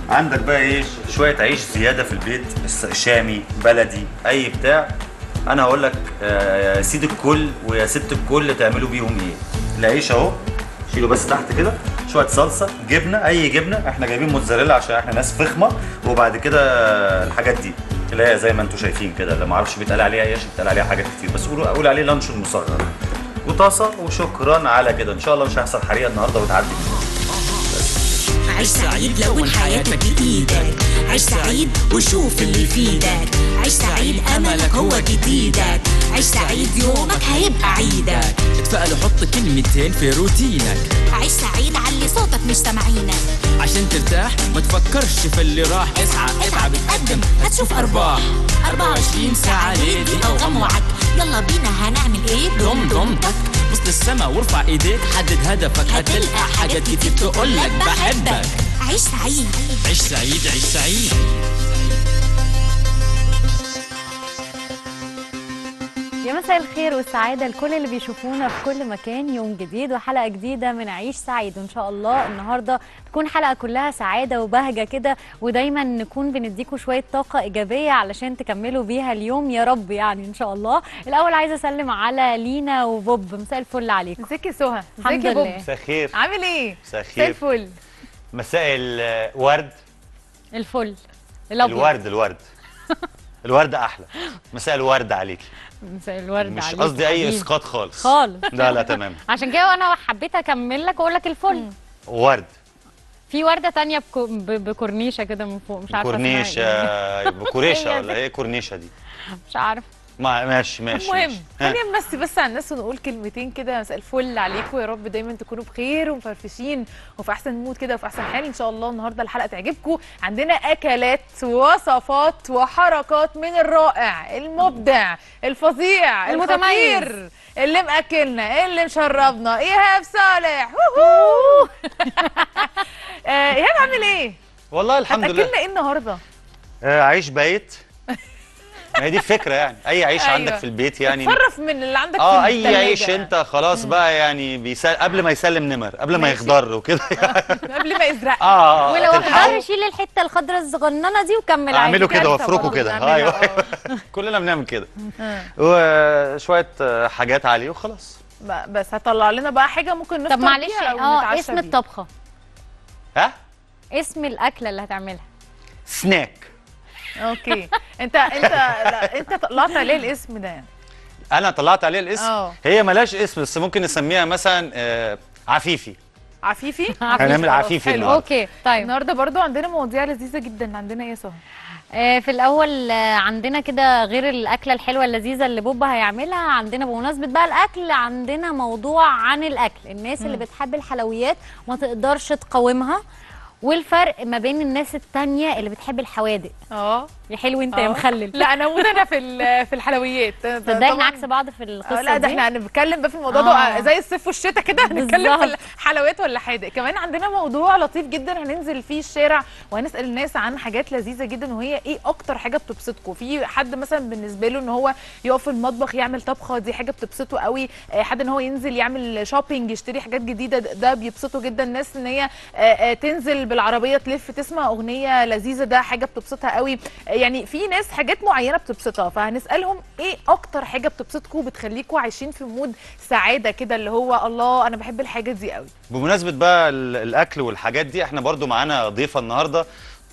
عندك بقى ايه شويه عيش زياده في البيت الس- شامي بلدي اي بتاع انا هقول لك آه، يا سيد الكل ويا ست الكل تعملوا بيهم ايه العيش اهو شيله بس تحت كده شويه صلصه جبنه اي جبنه احنا جايبين موتزاريلا عشان احنا ناس فخمه وبعد كده الحاجات دي اللي هي زي ما انتم شايفين كده اللي ما اعرفش بيتقال عليها ايش بيتقال عليها حاجات كتير بس قولوا قول عليه لانشون مصغر وطاسه وشكرا على كده ان شاء الله مش هيحصل حريقه النهارده وتعدي عيش سعيد لون حياتك بإيدك عيش سعيد وشوف اللي يفيدك عيش سعيد أملك هو جديدك عيش سعيد يومك هيبقى عيدك اتفقل وحط كلمتين في روتينك عيش سعيد علي صوتك مش سامعينك عشان ترتاح ما تفكرش في اللي راح اسعى اتعب اتقدم هتشوف ارباح 24 ساعة ليدي او غم وعك يلا بينا هنعمل ايه ضم ضمتك بص للسما وارفع ايديك حدد هدفك هتلقى حاجات كتير تقولك بحبك عيش سعيد عيش سعيد عيش سعيد يا مساء الخير والسعادة لكل اللي بيشوفونا في كل مكان يوم جديد وحلقة جديدة من عيش سعيد وإن شاء الله النهاردة تكون حلقة كلها سعادة وبهجة كده ودايما نكون بنديكوا شوية طاقة إيجابية علشان تكملوا بيها اليوم يا رب يعني إن شاء الله الأول عايزة أسلم على لينا وبوب مساء الفل عليكم ازيك يا سهى الحمد ازيك يا بوب لله. مساء الخير عامل ايه مساء مساء الخير الفل مساء الورد الفل الأبيض الورد الورد الورد احلى مساء الورد عليكي مساء الورد مش عليك قصدي اي حبيبي. اسقاط خالص خالص لا لا تمام عشان كده أنا حبيت أكمل لك وأقول لك الفل ورد في وردة تانية بكو- ب- بكورنيشة كده من فوق مش عارفة اسمها إيه. كورنيشه بكوريشه هي ولا دي. ايه كورنيشه دي مش عارفة ما ماشي ماشي المهم ماشي. ها. خلينا نمسي بس على الناس ونقول كلمتين كده مساء الفل عليكم يا رب دايما تكونوا بخير ومفرفشين وفي احسن مود كده وفي احسن حال ان شاء الله النهارده الحلقه تعجبكم عندنا اكلات وصفات وحركات من الرائع المبدع الفظيع المتميز. الخطير اللي مأكلنا اللي مشربنا ايهاب صالح ووهو. آه، ايهاب عامل ايه؟ والله الحمد لله هتاكلنا ايه النهارده؟ آه عيش بايت ما هي دي الفكره يعني اي عيش أيوة. عندك في البيت يعني تصرف من اللي عندك في اه اي التلاجة. عيش انت خلاص بقى يعني بيسل... قبل ما يسلم نمر قبل ما ماشي. يخضر وكده يعني قبل ما يزرق اه ولو تلحقوا اخضر شيل الحته الخضراء الصغننه دي وكمل عادي اعملوا كده كارثة وافركوا برضه كده بنعملها، ايوه آه. كلنا بنعمل كده آه. وشويه آه، حاجات عليه وخلاص ب- بس هطلع لنا بقى حاجه ممكن نفطر طب معلش بيها أو اه نتعشى اسم بيها. الطبخه ها اسم الاكله اللي هتعملها سناك اوكي انت انت لا انت طلعت عليه الاسم ده يعني انا طلعت عليه الاسم آه. هي ملاش اسم بس ممكن نسميها مثلا آه، عفيفي عفيفي هنعمل خلاص، عفيفي حلو. النهارده اوكي طيب النهارده برضو عندنا مواضيع لذيذه جدا عندنا ايه يا سهى آه في الاول آه عندنا كده غير الاكله الحلوه اللذيذه اللي بوبا هيعملها عندنا بمناسبه بقى الاكل عندنا موضوع عن الاكل الناس اللي بتحب الحلويات ما تقدرش تقاومها والفرق ما بين الناس التانية اللي بتحب الحوادق اه يا حلو انت يا آه. مخلل لا انا اموت انا في ال- في الحلويات تصدقي احنا طبعاً- عكس بعض في القصه آه لا ده دي احنا هنتكلم بقى في الموضوع آه. ده زي الصيف والشتاء كده هنتكلم في بالظبط. الحلويات ولا حادق كمان عندنا موضوع لطيف جدا هننزل فيه الشارع وهنسال الناس عن حاجات لذيذه جدا وهي ايه اكتر حاجه بتبسطكم في حد مثلا بالنسبه له ان هو يقف في المطبخ يعمل طبخه دي حاجه بتبسطه قوي آه، حد ان هو ينزل يعمل شوبينج يشتري حاجات جديده ده- ده بيبسطه جدا الناس ان هي آه، آه، تنزل بالعربيه تلف تسمع اغنيه لذيذه ده حاجه بتبسطها قوي آه، يعني في ناس حاجات معينه بتبسطها فهنسالهم ايه اكتر حاجه بتبسطكم بتخليكم عايشين في مود سعاده كده اللي هو الله انا بحب الحاجه دي قوي بمناسبه بقى ال- الاكل والحاجات دي احنا برضو معانا ضيفه النهارده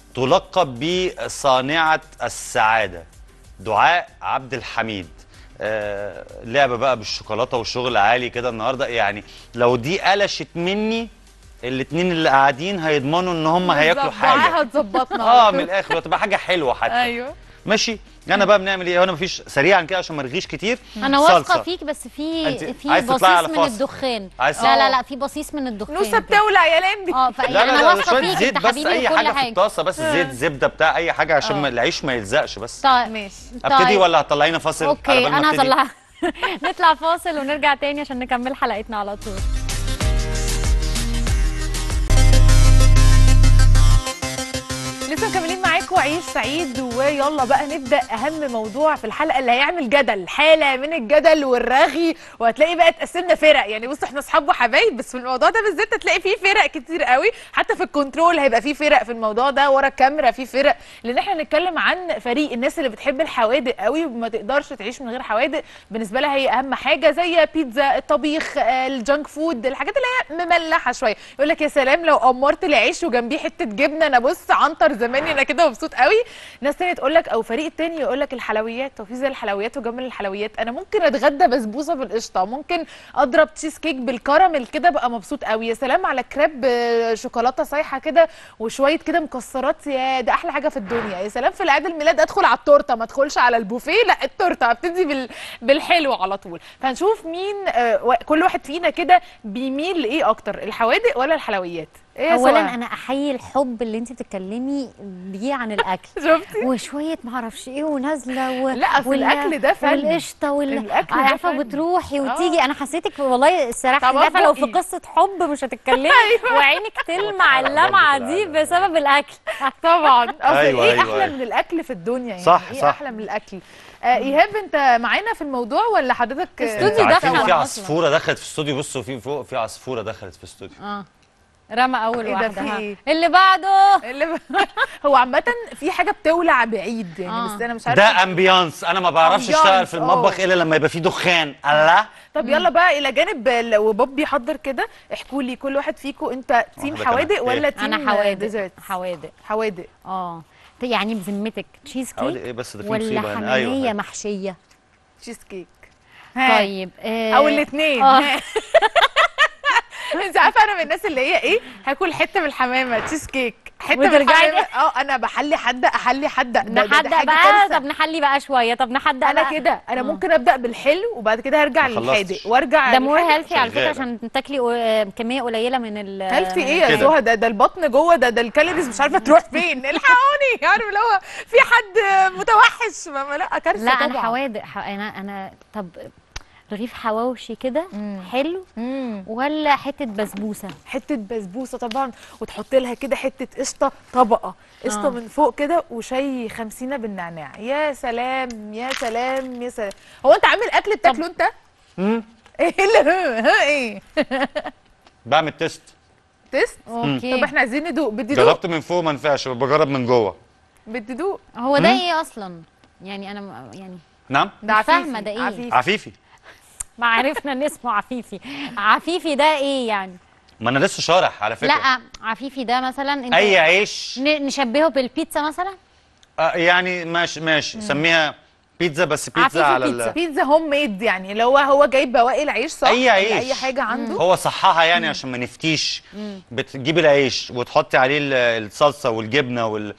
تلقب بصانعه السعاده دعاء عبد الحميد آه لعبه بقى بالشوكولاته والشغل عالي كده النهارده يعني لو دي قلشت مني الاتنين اللي قاعدين هيضمنوا ان هم هياكلوا بالظبط، دعاء حاجه هتظبطنا اه على من طول. الاخر وتبقى حاجه حلوه حتى ايوه ماشي انا بقى بنعمل ايه وانا مفيش سريعا كده عشان ما ارغيش كتير انا واثقه صلصة. فيك بس في أنت في عايز تطلعي على بصيص من فاصل. الدخان عايز لا لا تطلعي. لا في بصيص من الدخان نوسه كده. بتولع يا لمبي اه فأي لا لا انا لا واثقه شويه فيك زيت انت بس حبيبي اي وكل حاجه في حاجه الطاسه بس زيت زبده بتاع اي حاجه عشان ما العيش ما يلزقش بس طيب ماشي ابتدي طيب. ولا هتطلعينا فاصل على اوكي بال ما انا أبتدي؟ هطلع نطلع فاصل ونرجع تاني عشان نكمل حلقتنا على طول لسه مكملين معاكم معاكم عيش سعيد ويلا بقى نبدا اهم موضوع في الحلقه اللي هيعمل جدل حاله من الجدل والرغي وهتلاقي بقى اتقسمنا فرق يعني بص احنا اصحاب وحبايب بس في الموضوع ده بالذات هتلاقي فيه فرق كتير قوي حتى في الكنترول هيبقى فيه فرق في الموضوع ده ورا الكاميرا فيه فرق لان احنا نتكلم عن فريق الناس اللي بتحب الحوادق قوي وما تقدرش تعيش من غير حوادق بالنسبه لها هي اهم حاجه زي بيتزا الطبيخ آه، الجانك فود الحاجات اللي هي مملحه شويه يقول لك يا سلام لو قمرت العيش وجنبيه حته جبنه انا بص عنتر زماني انا كده مبسوط قوي ناس تانية تقول لك او فريق تاني يقول لك الحلويات وفي زي الحلويات وجنب الحلويات انا ممكن اتغدى بسبوسه بالقشطه ممكن اضرب تشيز كيك بالكراميل كده بقى مبسوط قوي يا سلام على كريب آه، شوكولاته سايحه كده وشويه كده مكسرات يا ده احلى حاجه في الدنيا يا سلام في العيد الميلاد ادخل على التورته ما ادخلش على البوفيه لا التورته ابتدي بال... بالحلو على طول فهنشوف مين آه، و- كل واحد فينا كده بيميل لايه اكتر الحوادق ولا الحلويات ايه يا اولا سهى؟ انا احيي الحب اللي انت بتتكلمي بيه عن الاكل شفتي وشويه معرفش ايه ونازله و... لا، أصل وال- الأكل ده فن. والقشطه وال... الأكل ده عارفه فن. بتروحي آه. وتيجي انا حسيتك والله الصراحه طبعا عارفه لو في بقي. قصه حب مش هتتكلمي وعينك تلمع برضه اللمعه في دي العادة. بسبب الاكل طبعا اصل أيوة، ايه أيوة، احلى أيوة. من الاكل في الدنيا يعني صح، ايه صح. احلى من الاكل آه ايهاب انت معانا في الموضوع ولا حضرتك آه، استوديو انتوا عارفين دخل في أصلاً. عصفوره دخلت في الاستوديو بصوا في فوق في عصفوره دخلت في الاستوديو اه رمى اول إيه ده، واحده في ها. إيه؟ اللي بعده اللي ب... هو عامة في حاجة بتولع بعيد يعني آه. بس أنا مش عارفة ده امبيانس انا ما بعرفش أمبيانس، اشتغل في المطبخ أوه. الا لما يبقى فيه دخان الله طب يلا بقى إلى جانب ال- وبوب بيحضر كده احكوا لي كل واحد فيكم أنت تيم واحدة حوادق كمان. ولا إيه؟ تيم انا حوادق ديزرت حوادق حوادق اه يعني بذمتك تشيز حوادق كيك ايه بس ده في ولا مصيبه هنا حماميه ايوه محشيه تشيز كيك ها. طيب آه أو الاثنين آه. انت عارفه انا من الناس اللي هي ايه هاكل حته من الحمامه تشيز كيك حته من وترجعي الحمامه اه انا بحلي حدق احلي حدق ده- ده- ده نحدق حاجة بقى كارثة. طب نحلي بقى شويه طب نحدق انا بقى. كده انا آه. ممكن ابدا بالحلو وبعد كده هرجع ما خلصتش. للحادق وارجع ده مور للحادق. هيلثي على فكره شغالة. عشان تاكلي آه، كميه قليله من ال هيلثي من ايه يا كده. زهى ده ده البطن جوه ده ده الكالوريز مش عارفه تروح فين الحقوني عارف اللي هو في حد متوحش ما ما لا كارثه لا طبعا انا حوادق ح- انا انا طب رغيف حواوشي كده مم. حلو مم. ولا حته بسبوسه حته بسبوسه طبعا وتحط لها كده حته قشطه طبقه قشطه آه. من فوق كده وشاي خمسينه بالنعناع يا سلام يا سلام يا سلام هو انت عامل اكل بتاكله انت ايه اللي ها ايه بعمل تيست تيست اوكي طب احنا عايزين ندوق بدي دوق جربت من فوق ما نفعش بجرب من جوه بدي دوق هو ده ايه اصلا يعني انا م- يعني نعم ده مش عفيفي فاهمة ده إيه؟ عفيفي. عفيفي ما عرفنا ان اسمه عفيفي عفيفي ده ايه يعني ما انا لسه شارح على فكره لا عفيفي ده مثلا انت اي عيش ن- نشبهه بالبيتزا مثلا آه يعني ماشي ماشي سميها بيتزا بس بيتزا عفيفي على بيتزا. ال... بيتزا هوم ميد يعني اللي هو هو جايب بواقي العيش صح أي ولا عيش. اي حاجه عنده هو صحها يعني عشان ما نفتيش بتجيب العيش وتحطي عليه ال- الصلصه والجبنه وال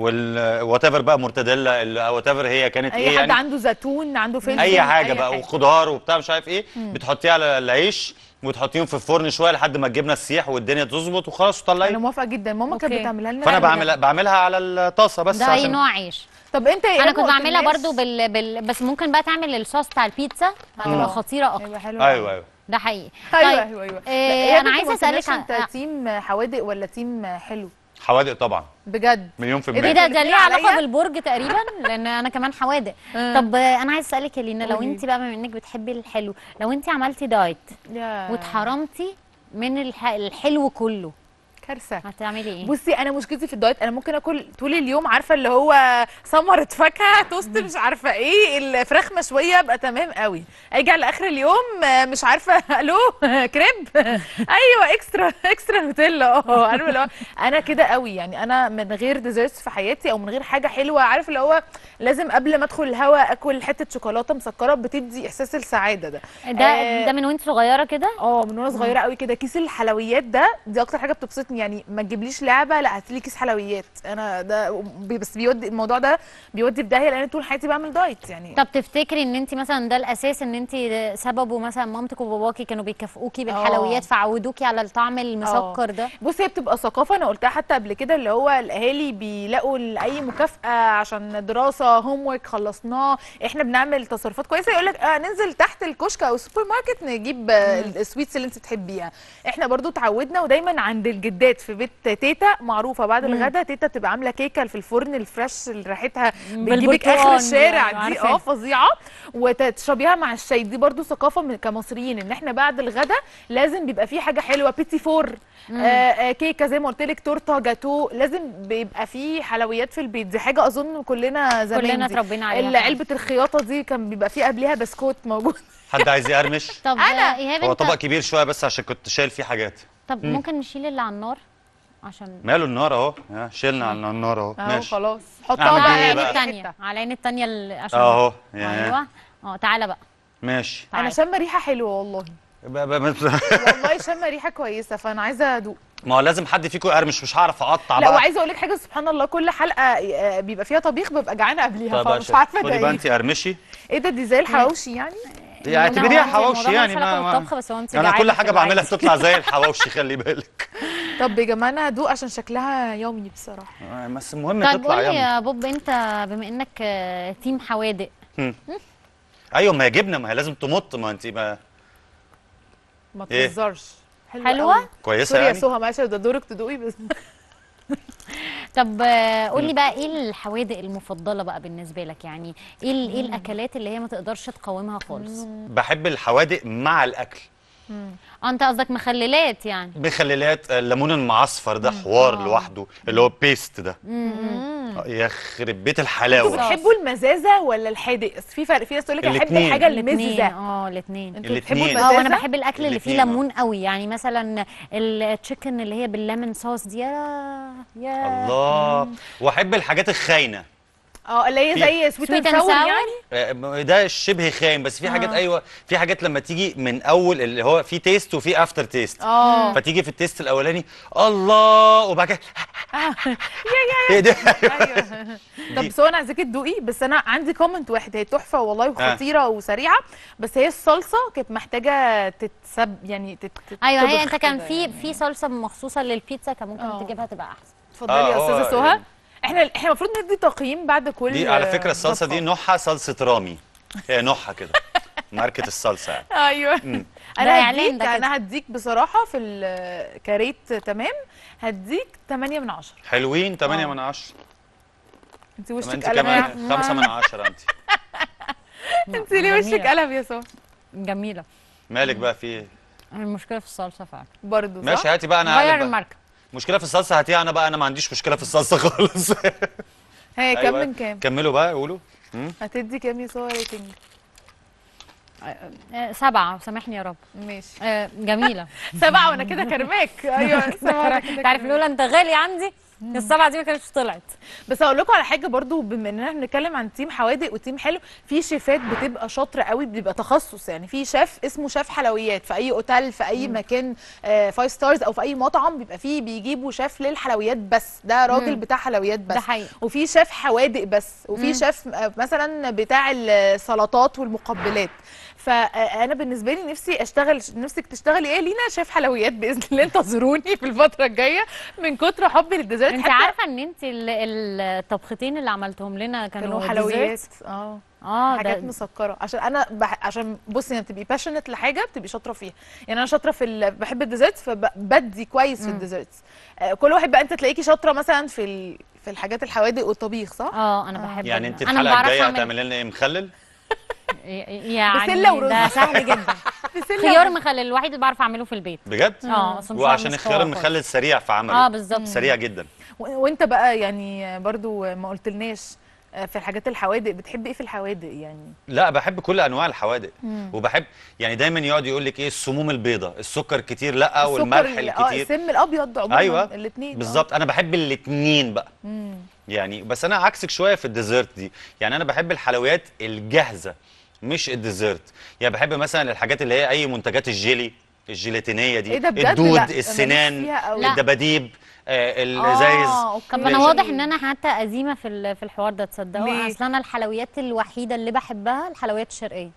وال وات ايفر بقى مرتديلا وات ايفر هي كانت اي ايه حد يعني عنده زيتون عنده فلفل اي حاجه بقى حاجة. وخضار وبتاع مش عارف ايه بتحطيه على العيش وتحطيهم في الفرن شويه لحد ما الجبنه تسيح والدنيا تظبط وخلاص وطلعي انا موافقه جدا ماما كانت أوكي. بتعملها لنا فانا قبل بعمل ده. بعملها على الطاسه بس ده اي عشان نوع عيش طب انت ايه انا ما كنت بعملها قلتلناش؟ برضو بال... بال... بس ممكن بقى تعمل الصوص بتاع البيتزا هتبقى خطيره اكتر ايوه حلو ايوه ايوه ده حقيقي ايوه طيب، ايوه ايوه آه، لا، انا يا عايزه بنت ما اسالك قلتلناش عن- انت تيم حوادق ولا تيم حلو حوادق طبعا بجد مليون في إيه المية ايه ده ده ليه عليا؟ علاقه بالبرج تقريبا لان انا كمان حوادق آه. طب آه، انا عايزه اسالك يا لينا لو قولي. انت بقى بما انك بتحبي الحلو لو انت عملتي دايت يا واتحرمتي من الح... الحلو كله كارثه هتعملي ايه بصي انا مشكلتي في الدايت انا ممكن اكل طول اليوم عارفه اللي هو ثمره فاكهه توست مش عارفه ايه الفراخ مشويه ابقى تمام قوي اجي على اخر اليوم آه، مش عارفه الو كريب ايوه اكسترا اكسترا نوتيلا اه عارفه اللي هو انا كده قوي يعني انا من غير ديزرتس في حياتي او من غير حاجه حلوه عارف اللي هو لازم قبل ما ادخل الهوا اكل حته شوكولاته مسكره بتدي احساس السعاده ده ده آه، ده من وانت صغيره كده اه من وانا صغيره قوي كده كيس الحلويات ده دي اكتر حاجه بتبسطني يعني ما تجيبليش لعبه لا هاتلي كيس حلويات انا ده بي- بس بيودي الموضوع ده بيودي في داهيه لان طول حياتي بعمل دايت يعني طب تفتكري ان انت مثلا ده الاساس ان انت سببه مثلا مامتك وباباكي كانوا بيكافئوكي بالحلويات فعودوكي على الطعم المسكر ده بصي هي بتبقى ثقافه انا قلتها حتى قبل كده اللي هو الاهالي بيلاقوا اي مكافاه عشان دراسه هوم ورك خلصناه احنا بنعمل تصرفات كويسه يقول لك آه ننزل تحت الكشك او السوبر ماركت نجيب آه، السويتس اللي انت بتحبيها احنا برضو اتعودنا ودايما عند الجدات بالذات في بيت تيتا معروفه بعد مم. الغدا تيتا بتبقى عامله كيكه في الفرن الفريش اللي ريحتها بتجيبك بالبرتقال اخر دي، الشارع أيوة، دي عارفاها. اه فظيعه وتشربيها مع الشاي دي برضو ثقافه من كمصريين ان احنا بعد الغدا لازم بيبقى في حاجه حلوه بيتي فور آه آه كيكه زي ما قلت لك تورته جاتو لازم بيبقى في حلويات في البيت دي حاجه اظن كلنا زمان كلنا دي. اتربينا عليها اللي فعلا. علبه الخياطه دي كان بيبقى فيه قبلها بسكوت موجود حد عايز يقرمش طب أنا. ايهاب هو انت طبق كبير شويه بس عشان كنت شايل فيه حاجات طب ممكن نشيل اللي على النار عشان ماله النار اهو ها، شيلنا على النار اهو اهو ماشي خلاص أعمل حطها بيه بقى إيه على على العين بقى؟ التانية على العين التانية ال- عشان اهو يا. ايوه اه تعالى بقى ماشي انا تعالى. شامه ريحه حلوه والله ب- ب- ب- والله شامه ريحه كويسه فانا عايزه ادوق ما هو لازم حد فيكم يقرمش مش هعرف اقطع لا بقى وعايزه اقول لك حاجه سبحان الله كل حلقه آه، بيبقى فيها طبيخ ببقى جعانه قبليها طب فمش عارفه خدي ده بقى ايه انت قرمشي ايه ده دي زي الحواوشي يعني يعني اعتبريها هو أنت- حواوشي الموضوع يعني ملوش علاقة ما بالطبخ ما بس هو انت انا جعانة كل في حاجه بعملها العادي. بتطلع زي الحواوشي خلي بالك طب يا جماعه انا هدوق عشان شكلها يومي بصراحه آه، بس المهم طيب تطلع قول لي يا يا بوب انت بما انك آه، تيم حوادق ايوه ما هي جبنه ما هي لازم تمط ما انت ما ما إيه؟ تهزرش حلوة؟ قوي. كويسه سوري يا يعني سهى معلش ده دورك تدوقي بس طب آه، قول لي بقى ايه الحوادق المفضله بقى بالنسبه لك يعني ايه ال- ايه الاكلات اللي هي ما تقدرش تقاومها خالص بحب الحوادق مع الاكل اه انت قصدك مخللات يعني مخللات الليمون المعصفر ده حوار آه. لوحده اللي هو بيست ده آه، يخرب بيت انتوا الحلاوه بتحبوا المزازه ولا الحادق أصل في فرق في ناس تقول لك احب الاتنين. الحاجه الاثنين المززه اه الاثنين انتوا بتحبوا الاتنين. اه وانا المزازه بحب الاكل اللي فيه الاتنين، اه. ليمون قوي يعني مثلا التشيكن اللي هي بالليمون صوص دي يا يا الله واحب الحاجات الخاينه اه اللي هي في- زي سويت Sweet اند and ساور sour؟ يعني آه، ده شبه خاين بس في حاجات آه. ايوه في حاجات لما تيجي من اول اللي هو في تيست وفي افتر تيست اه فتيجي في التيست الاولاني الله وبعد كده ايه ده ايوه طب بس هو انا عايزاكي تدوقي بس انا عندي كومنت واحد هي تحفه والله وخطيره وسريعه بس هي الصلصه كانت محتاجه تتسب يعني تت تت- ايوه هي تطبخ انت كان كده في يعني. في صلصه مخصوصه للبيتزا كان ممكن اه. تجيبها تبقى احسن اتفضلي آه، يا هو استاذه سهى يعني- احنا احنا المفروض ندي تقييم بعد كل دي على فكره الصلصه دي وصفة. نوعها صلصه رامي هي نوعها كده ماركه الصلصه يعني ايوه ده انا إعلان هديك ده كده. انا هديك بصراحه في الكاريت تمام هديك 8 من 10 حلوين 8 آه. من 10 انت طب وشك انت قلب كمان يا- 5 من 10 انت انت ليه وشك جميلة. قلب يا سهى جميله مالك بقى في ايه المشكله في الصلصه فعلا برضه صح ماشي هاتي بقى انا غير هقلب بقى. الماركه مشكله في الصلصه هاتيها انا بقى انا ما عنديش مشكله في الصلصه خالص هي كام أيوة. من كام كملوا بقى قولوا هتدي كام يا سهى ريتنج آه، سبعه سامحني يا رب ماشي آه، جميله سبعة وانا كده كرماك ايوه سبعة وأنا كده تعرف كرماك. لولا انت غالي عندي السبعه دي ما كانتش طلعت بس هقول لكم على حاجه برضو بما اننا بنتكلم عن تيم حوادق وتيم حلو في شيفات بتبقى شاطره قوي بيبقى تخصص يعني في شيف اسمه شيف حلويات في اي اوتيل في اي مكان فايف ستارز او في اي مطعم بيبقى فيه بيجيبوا شيف للحلويات بس ده راجل مم. بتاع حلويات بس ده حقيقي. وفي شيف حوادق بس وفي شيف آه، مثلا بتاع السلطات والمقبلات فانا بالنسبه لي نفسي اشتغل نفسك تشتغلي ايه لينا شيف حلويات باذن الله انتظروني في الفتره الجايه من كتر حبي للديزرت انت حتى عارفه ان انت ال- الطبختين اللي عملتهم لنا كانوا كانوا حلويات desserts؟ اه اه حاجات ده مسكره عشان انا بح... عشان بصي يعني بتبقي باشنت لحاجه بتبقي شاطره فيها يعني انا شاطره في ال... بحب الديزرتس فبدي كويس في الديزرتس آه كل واحد بقى انت تلاقيكي شاطره مثلا في ال... في الحاجات الحوادق والطبيخ صح اه انا بحب يعني ال- انت انا ما الحلقه بعرفش الجايه اعمل هتعمل لنا ايه مخلل يعني بسلة ورز. ده سهل جدا بسلة خيار مخلل الوحيد اللي بعرف اعمله في البيت بجد اه أصل مش- وعشان مش الخيار حوار المخلل سريع في عمله اه بالظبط سريع جدا و... وانت بقى يعني برضو ما قلتلناش آه، في الحاجات الحوادق بتحب ايه في الحوادق يعني لا بحب كل انواع الحوادق وبحب يعني دايما يقعد يقول لك ايه السموم البيضاء السكر كتير لا السكر والملح ال- اه الكتير السم الابيض عموما ايوه الاثنين بالظبط انا بحب الاثنين بقى يعني بس انا عكسك شويه في الديزرت دي يعني انا بحب الحلويات الجاهزه مش الديزرت يعني بحب مثلا الحاجات اللي هي اي منتجات الجيلي الجيلاتينيه دي ايه ده بجد؟ الدود لا، أنا ماليش السنان فيها قوي. لا. الدباديب آه الازايز آه، أوكي. طب انا ليش؟ واضح ان انا حتى قديمه في ال- في الحوار ده تصدقوا ليه؟ اصل انا الحلويات الوحيده اللي بحبها الحلويات الشرقيه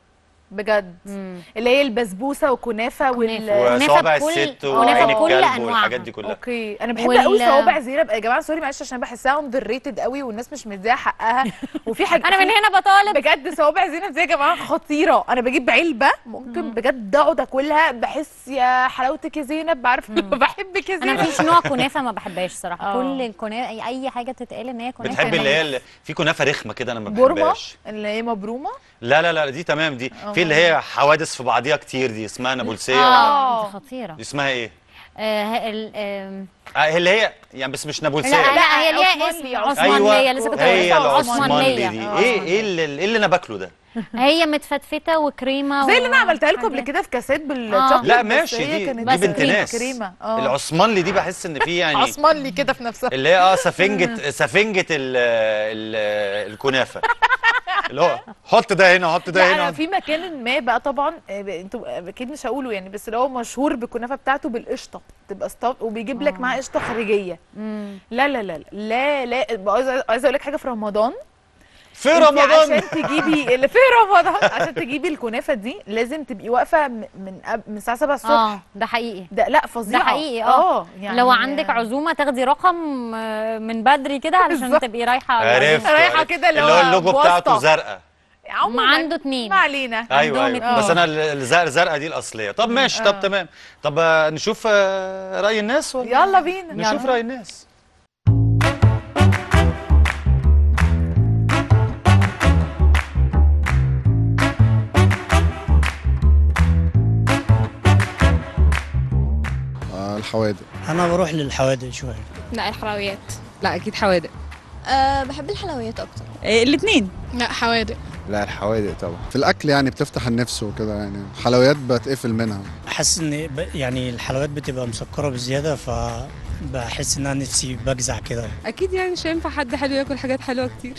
بجد اللي هي البسبوسه وكنافه وال كنافة. وصوابع بكل- الست كنافة وعين بكل الكلب أنواعها. والحاجات دي كلها اوكي انا بحب وال- قوي صوابع زينب يا جماعه سوري معلش عشان بحسها اندر ريتد قوي والناس مش مديها حقها وفي حاجه انا من هنا بطالب بجد صوابع زينب دي يا جماعه خطيره انا بجيب علبه ممكن بجد اقعد اكلها بحس يا حلاوتك يا زينب عارفه بحبك يا انا زينب مفيش نوع كنافه ما بحبهاش صراحه آه. كل الكنافه اي حاجه تتقال ان هي كنافه بتحبي اللي هي أنا- اللي في كنافه رخمه كده انا ما بورما بحبهاش اللي هي مبرومه لا لا لا دي تمام دي في اللي هي حوادث في بعضيها كتير دي اسمها نابلسيه ولا اه آه. دي خطيره دي اسمها ايه؟ آه ه- ال- آم، آه اللي هي يعني بس مش نابلسيه لا لا هي ليها عثمانلي، اسم عثمانلي. عثمانيه لسه كنت هي هقول العثمانلي دي آه. ايه ايه اللي, إيه اللي انا باكله ده هي متفتفته وكريمه زي اللي انا عملتها لكم قبل وحاجات. كده في كاسات بالشوكليت لا بس ماشي هي دي كانت دي بس بنت كريمة. ناس كريمه اه العثمانلي دي بحس ان في يعني عثمانلي كده في نفسها اللي هي اه سفنجة سفنجة ال ال الكنافة اللي هو حط ده هنا حط لا ده انا هنا في مكان ما بقى طبعا آه، ب- انتوا آه، اكيد مش هقوله يعني بس اللي هو مشهور بالكنافه بتاعته بالقشطه تبقى ستاف وبيجيب لك معاه قشطه خارجيه لا لا لا لا لا لا عايزه عايزه اقول لك حاجه في رمضان في انت رمضان عشان تجيبي اللي في رمضان عشان تجيبي الكنافه دي لازم تبقي واقفه م- من قبل- من الساعه 7 الصبح اه ده حقيقي ده لا فظيعه ده حقيقي اه يعني لو عندك عزومه تاخدي رقم آه، من بدري كده علشان بالظبط. تبقي رايحه على عرفت العزومة. رايحة عرفت. كده اللي اللي هو هو اللوجو بواسطة. بتاعته زرقاء عموما ما عنده اتنين. ما علينا ايوه عندهم ايوه بس اتنين. انا الزرقاء الزرقاء دي الاصليه طب ماشي طب تمام طب آه، نشوف آه، راي الناس ولا يلا بينا نشوف راي الناس آه، الحوادق انا بروح للحوادق شويه لا الحلويات لا اكيد حوادق أه بحب الحلويات اكتر الاثنين لا حوادق لا الحوادق طبعا في الاكل يعني بتفتح النفس وكده يعني حلويات بتقفل منها حاسس ان ب- يعني الحلويات بتبقى مسكره بزياده فبحس ان انا نفسي بجزع كده اكيد يعني مش هينفع حد حلو ياكل حاجات حلوه كتير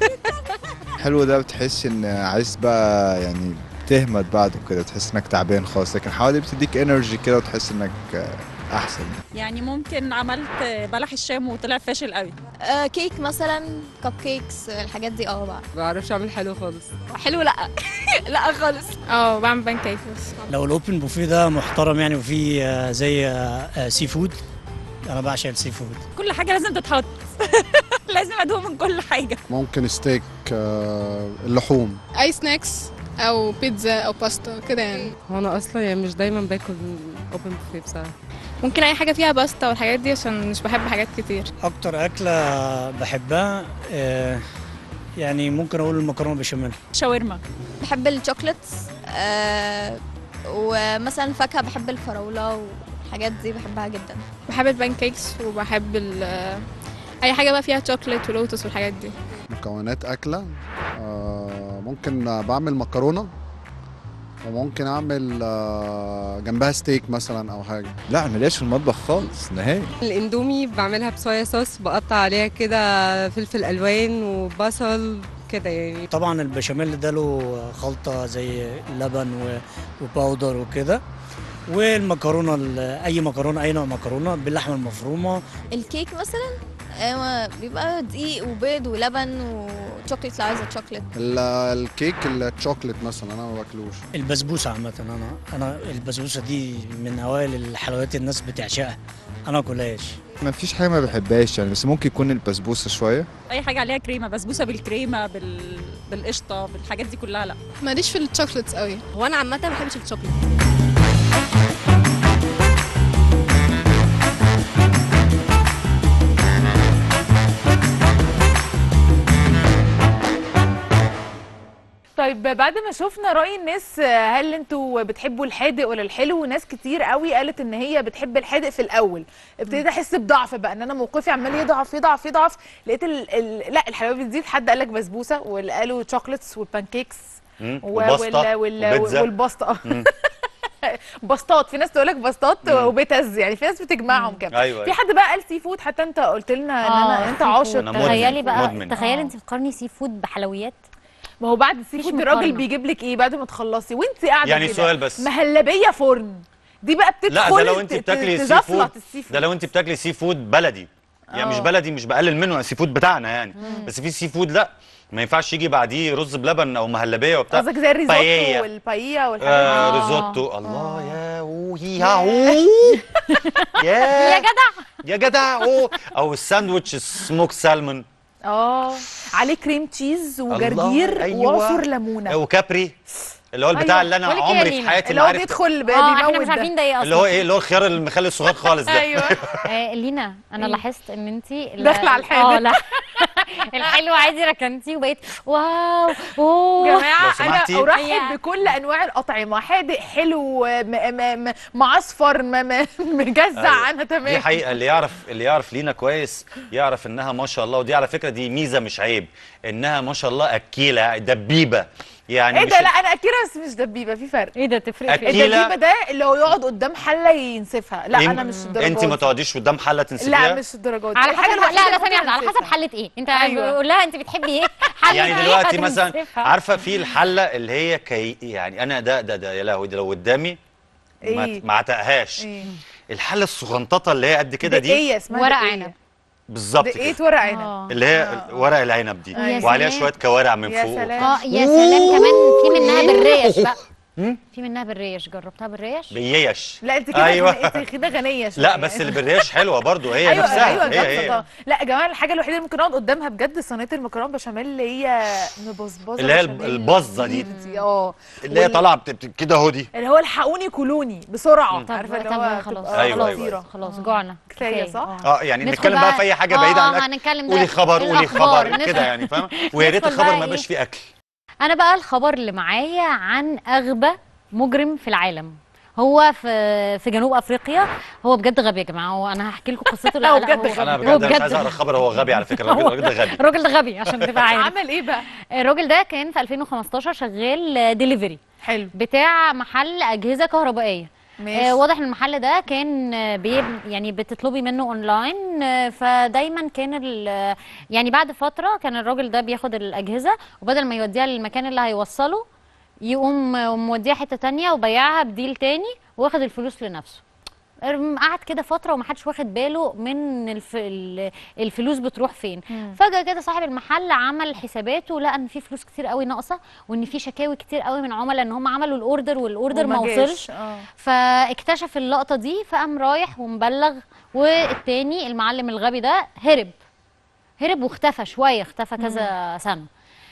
حلو ده بتحس ان عايز بقى يعني تهمت بعده كده تحس انك تعبان خالص لكن حوادق بتديك انرجي كده وتحس انك آه، احسن يعني ممكن عملت بلح الشام وطلع فاشل قوي أه كيك مثلا كب كيكس الحاجات دي اه بقى ما بعرفش اعمل حلو خالص حلو لا لا خالص اه بعمل بان كيك بس لو الاوبن بوفيه ده محترم يعني وفيه آه، زي آه، آه، سي فود انا بعشق السي فود كل حاجه لازم تتحط لازم ادوق من كل حاجه ممكن ستيك آه، اللحوم اي سناكس او بيتزا او باستا كده يعني هو انا اصلا يعني مش دايما باكل اوبن بوفيه بصراحه ممكن اي حاجه فيها باستا والحاجات دي عشان مش بحب حاجات كتير اكتر اكله بحبها آه، يعني ممكن اقول المكرونه بشاميل شاورما بحب الشوكليتس أه ومثلا فاكهه بحب الفراوله والحاجات دي بحبها جدا بحب البان كيكس وبحب اي حاجه بقى فيها شوكليت ولوتس والحاجات دي مكونات اكله آه، ممكن بعمل مكرونه وممكن اعمل آه، جنبها ستيك مثلا او حاجه لا انا ملياش في المطبخ خالص نهائي الاندومي بعملها بصويا صوص بقطع عليها كده فلفل الوان وبصل كده يعني طبعا البشاميل ده له خلطه زي لبن و- وباودر وكده والمكرونه ال- اي مكرونه اي نوع مكرونه باللحمه المفرومه الكيك مثلا أه بيبقى دقيق وبيض ولبن وشوكليت لو عايزه شوكليت ال- الكيك الشوكليت مثلا انا ما باكلوش البسبوسه عامه انا انا البسبوسه دي من اوائل الحلويات الناس بتعشقها انا ما اكلهاش ما فيش حاجه ما بحبهاش يعني بس ممكن يكون البسبوسه شويه اي حاجه عليها كريمه بسبوسه بالكريمه بال... بالقشطه بالحاجات دي كلها لا ماليش في الشوكليتس قوي هو انا عامه ما بحبش الشوكليت طيب بعد ما شفنا رأي الناس آه، هل انتوا بتحبوا الحادق ولا الحلو ناس كتير قوي قالت ان هي بتحب الحادق في الاول ابتديت احس بضعف بقى ان انا موقفي عمال يضعف يضعف يضعف لقيت ال... ال... لا الحلويات بتزيد حد قال لك بسبوسه واللي قالوا شوكليتس والبانكيكس مم. و- وباستا وبيتزا. والباستا مم. باسطات في ناس تقول لك باسطات وبيتز يعني في ناس بتجمعهم كده ايوه في أيوة. حد بقى قال سي فود حتى انت قلت لنا ان انا انت عاشق أنا مدمن. تخيلي بقى مدمن. تخيلي آه. انت بتقارني سي فود بحلويات ما هو بعد السي مفيش فود الراجل مقارنة. بيجيب لك ايه بعد ما تخلصي وانت قاعده يعني كده سؤال بس. مهلبيه فرن دي بقى بتدخل لا ده لو انت ت- بتاكلي سي تزفلط فود السي فود ده لو انت بتاكلي سي فود بلدي يعني مش آه. بلدي مش بقلل منه السي فود بتاعنا يعني مم. بس في سي فود لا ما ينفعش يجي بعديه رز بلبن او مهلبيه وبتاع قصدك زي الريزوتو بايية. والباييا والحاجات آه دي ريزوتو الله يا وهي هو يا يا جدع يا جدع أوه. او الساندوتش سموك سالمون اه عليه كريم تشيز وجرجير أيوة. وعصر ليمونه وكابري اللي هو البتاع أيوة. اللي انا بقولك إيه يا عمري في لينا؟ حياتي اللي ما هو عرفت بيدخل ب- اه احنا بيموت مش ده. عارفين ده ايه اصلا اللي هو ايه اللي هو الخيار المخلي الصغير خالص ده ايوه آه لينا انا إيه؟ لاحظت ان انت داخلة على الحادق. اه لا الحلو عادي ركنتي وبقيت واو اوه لو جماعه انا سمحتي. ارحب هي- بكل انواع الاطعمه حادق حلو م- م- م- معصفر م- م- مجزع أيوة. انا تمام دي حقيقه اللي يعرف اللي يعرف لينا كويس يعرف انها ما شاء الله ودي على فكره دي ميزه مش عيب انها ما شاء الله اكيله دبيبه يعني ايه مش ده لا انا اكيله بس مش دبيبه في فرق ايه ده تفرق في ايه أكيلة. الدبيبه ده اللي هو يقعد قدام حله ينسفها لا إيه؟ انا مش الدرجات انت ما دي. تقعديش قدام حله تنسفيها لا مش الدرجات دي على الحاجة حسب الوحيدة لا لا اللي ثانيه ممكن واحده على حسب أنسفها. حله ايه انت أيوة. قول لها انت بتحبي ايه حله يعني إيه دلوقتي مثلا هتنسفها. عارفه في الحله اللي هي كي يعني انا ده ده ده يا لهوي ده لو قدامي ما إيه؟ ما عتقهاش ايه الحله الصغنططه اللي هي قد كده ده دي ايه اسمها ورق دقية. عنب. بالظبط دقيقة كده ورق عنب آه. اللي هي آه. ورق العنب دي يا وعليها سلام. شويه كوارع من يا فوق سلام. اه يا سلام كمان في منها بالريش بقى في منها بالريش جربتها بالريش بيش لا انت كده أيوة. أيوة. انت كده غنيه شويه لا بس اللي بالريش حلوه برضو هي ايوه نفسها ايوه هي جامدة هي طبعا. لا يا جماعه الحاجه الوحيده اللي ممكن اقعد قدامها بجد صينيه المكرونه بشاميل اللي هي مبصبصه اللي هي بشاميل البزة دي. دي اه اللي هي وال- طالعه بت- بت- كده اهو دي اللي هو الحقوني كلوني بسرعه طب عارفه اللي طب هو خلاص تبقى أيوة، أيوة. خطيره خلاص جوعنا كفاية، صح؟ اه يعني ندخل نتكلم بقى في اي حاجه بعيده عن اه الاكل هنتكلم ده قولي خبر قولي الأخبار. خبر ندخل- كده يعني فاهمه ويا ريت ندخل الخبر بقى ما إيه؟ يبقاش فيه اكل انا بقى الخبر اللي معايا عن اغبى مجرم في العالم هو في في جنوب افريقيا هو بجد غبي يا جماعه هو انا هحكي لكم قصته لا هو لا بجد انا هو بجد مش عايز اقرا خبر هو غبي على فكره الراجل الراجل ده غبي الراجل ده غبي عشان تبقى عارف عمل ايه بقى الراجل ده كان في 2015 شغال ديليفري حلو بتاع محل اجهزه كهربائيه ماشي آه واضح ان المحل ده كان آه، بيب يعني بتطلبي منه اونلاين آه، فدايما كان ال- يعني بعد فتره كان الراجل ده بياخد الاجهزه وبدل ما يوديها للمكان اللي هيوصله يقوم آه، موديها حته تانية وبيعها بديل تاني واخد الفلوس لنفسه ارم- قعد كده فتره ومحدش واخد باله من الف... ال- الفلوس بتروح فين مم. فجاه كده صاحب المحل عمل حساباته لقى ان في فلوس كتير قوي ناقصه وان في شكاوي كتير قوي من عملاء ان هم عملوا الاوردر والاوردر ما وما جاش. وصلش اه فاكتشف اللقطه دي فقام رايح ومبلغ والتاني المعلم الغبي ده هرب هرب واختفى شويه اختفى كذا سنه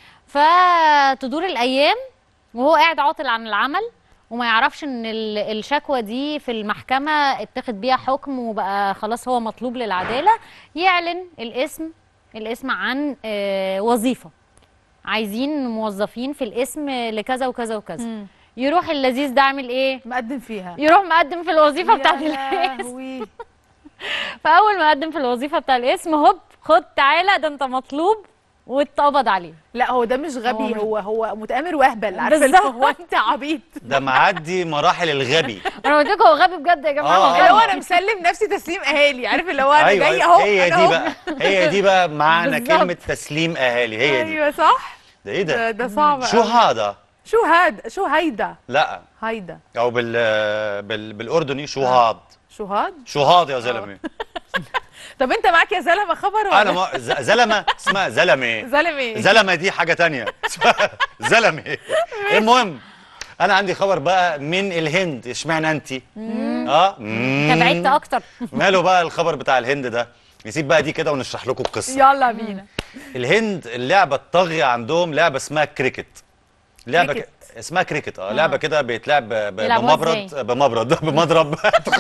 فتدور الايام وهو قاعد عاطل عن العمل وما يعرفش ان ال- الشكوى دي في المحكمه اتخذ بيها حكم وبقى خلاص هو مطلوب للعداله يعلن الاسم الاسم عن آه، وظيفه عايزين موظفين في الاسم لكذا وكذا وكذا مم. يروح اللذيذ ده عامل ايه مقدم فيها يروح مقدم في الوظيفه بتاعت يا الاسم لهوي. فاول ما قدم في الوظيفه بتاع الاسم هوب خد تعالى ده انت مطلوب واتقبض عليه لا هو ده مش غبي هو مش- هو هو متآمر وهبل عارفه اللي بالظبط. هو انت عبيط ده معدي مراحل الغبي انا قلت لكم هو غبي بجد يا جماعه آه، هو آه. اللي هو غبي انا مسلم نفسي تسليم اهالي عارف اللي هو انا ايوه جاي اهو هي أنا دي أهو. بقى هي دي بقى معنى بالظبط. كلمه تسليم اهالي هي دي ايوه صح ده ايه ده, ده ده صعب شو أوي. هذا شو هاد شو هيدا لا هيدا او بال بال بالاردني شو هاد شو هاد شو هاد يا زلمه طب انت معاك يا زلمه خبر ولا انا ما ز- زلمه اسمها زلمه زلمه زلمه دي حاجه تانية زلمه المهم انا عندي خبر بقى من الهند اشمعنى انت اه مم. تبعدت اكتر ماله بقى الخبر بتاع الهند ده نسيب بقى دي كده ونشرح لكم القصه يلا بينا الهند اللعبه الطاغيه عندهم لعبه اسمها كريكت لعبه ك... كريكت. اسمها كريكت اه لعبه كده بيتلعب ب- ب- يلعبوها بمبرد إزاي؟ بمبرد بمضرب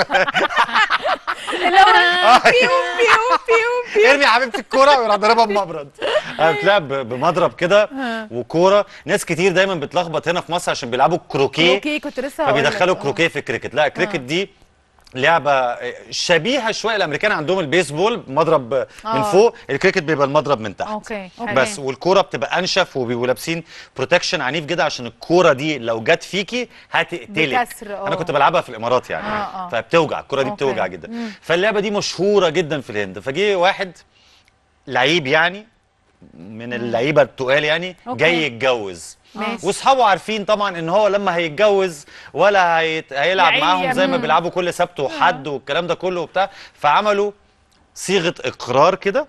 اللي هو بيو بيو بيو بيو ارمي يا حبيبتي الكوره ويروح ضاربها بمبرد آه، بتلعب ب- بمضرب كده وكوره ناس كتير دايما بتلخبط هنا في مصر عشان بيلعبوا كروكيه اوكي كنت لسه هقول فبيدخلوا لك. كروكيه في الكريكت لا الكريكت دي لعبه شبيهه شويه الامريكان عندهم البيسبول مضرب من آه. فوق الكريكت بيبقى المضرب من تحت اوكي بس حلو. والكوره بتبقى انشف وبيبقوا لابسين بروتكشن عنيف جدا عشان الكوره دي لو جت فيكي هتقتلك بكسر، آه. انا كنت بلعبها في الامارات يعني آه، آه. فبتوجع الكوره دي أوكي. بتوجع جدا فاللعبه دي مشهوره جدا في الهند فجه واحد لعيب يعني من اللعيبه التقال يعني أوكي. جاي يتجوز ماشي واصحابه عارفين طبعا ان هو لما هيتجوز ولا هيت... هيلعب يا عيني معاهم يا زي ما مم. بيلعبوا كل سبت وحد والكلام ده كله وبتاع فعملوا صيغه اقرار كده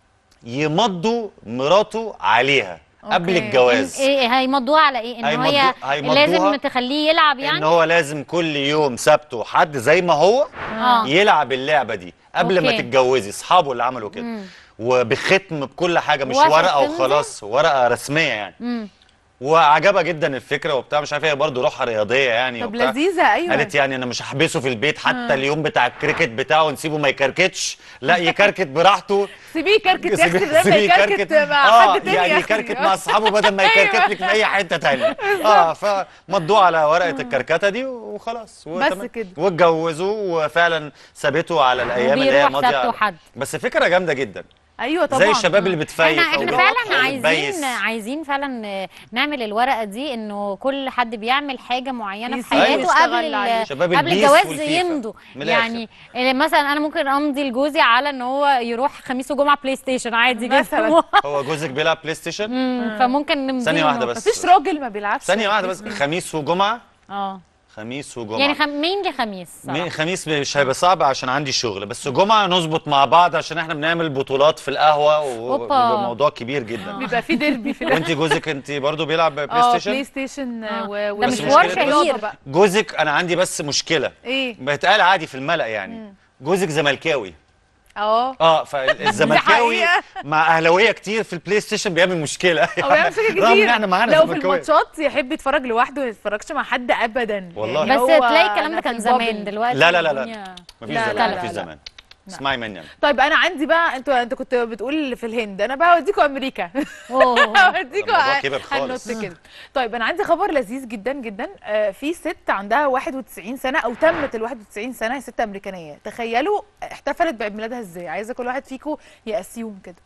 يمضوا مراته عليها قبل أوكي. الجواز ايه هيمضوها على ايه ان هيمضوا- هي هيمضوها لازم تخليه يلعب ان يعني هو لازم كل يوم سبت وحد زي ما هو اه يلعب اللعبه دي قبل ما أوكي. تتجوزي اصحابه اللي عملوا كده مم. وبختم بكل حاجه مش واحد ورقه تنزل؟ وخلاص ورقه رسميه يعني مم. وعجبها جدا الفكره وبتاع مش عارف هي برضه روحها رياضيه يعني طب وبتاع. لذيذه ايوه قالت يعني انا مش هحبسه في البيت حتى آه. اليوم بتاع الكريكت بتاعه نسيبه ما يكركتش لا يكركت براحته سيبيه يكركت يا اختي سيبيه- بدل ما سيبيه يكركت مع اه حد تاني يعني يا أختي. يكركت مع اصحابه بدل ما أيوة. يكركت لك في اي حته تانية اه فمضوه على ورقه الكركته دي وخلاص بس وتمام. كده. واتجوزوه وفعلا سابته على الايام اللي هي وبيروح ماضيه سبت على- وحد بس فكره جامده جدا ايوه طبعا زي الشباب اللي بتفيق احنا أو احنا بت- فعلا أو عايزين بتبيس. عايزين فعلا آه، نعمل الورقه دي انه كل حد بيعمل حاجه معينه في يسيب حياته ويشتغل قبل ال- عليه. شباب قبل البيس الجواز والفيفا. يمضوا من الآخر. يعني آه، مثلا انا ممكن امضي لجوزي على ان هو يروح خميس وجمعه بلاي ستيشن عادي مثلاً. جدا هو جوزك بيلعب بلاي ستيشن مم، فممكن نمضي ثانيه له. واحده بس مفيش راجل ما بيلعبش ثانيه واحده بس خميس وجمعه اه خميس وجمعه يعني خم... مين لي خميس صراحة. مي- خميس مش هيبقى صعب عشان عندي شغل بس جمعة نظبط مع بعض عشان احنا بنعمل بطولات في القهوة أوبا. وبيبقى موضوع كبير جدا بيبقى في ديربي في وانت جوزك انت برضو بيلعب بلاي اه بلاي ستيشن ستيشن آه. و... ده و- مش بس ورشة مشكلة رياضة كبير. بقى جوزك انا عندي بس مشكلة ايه بيتقال عادي في الملأ يعني جوزك زملكاوي اه اه فالزملكاوي حقيقة. مع اهلاويه كتير في البلاي ستيشن بيعمل مشكله او بيعمل حاجه رغم ان كتير احنا معانا لو في زملكاويه الماتشات يحب يتفرج لوحده ما يتفرجش مع حد ابدا والله. يعني بس هو تلاقي الكلام ده أنا في كان البابل. زمان دلوقتي لا لا لا لا الدنيا- مفيش لا، زمان لا، مفيش لا. زمان اسمعي مني أنا. طيب انا عندي بقى انت انت كنت بتقول في الهند انا بقى اوديكوا امريكا أوه. اوديكوا الموضوع كبر خالص. هننط كده طيب انا عندي خبر لذيذ جدا جدا آه، في ست عندها 91 سنه او تمت ال 91 سنه هي ست امريكانيه تخيلوا احتفلت بعيد ميلادها ازاي عايزه كل واحد فيكم يقسيهم كده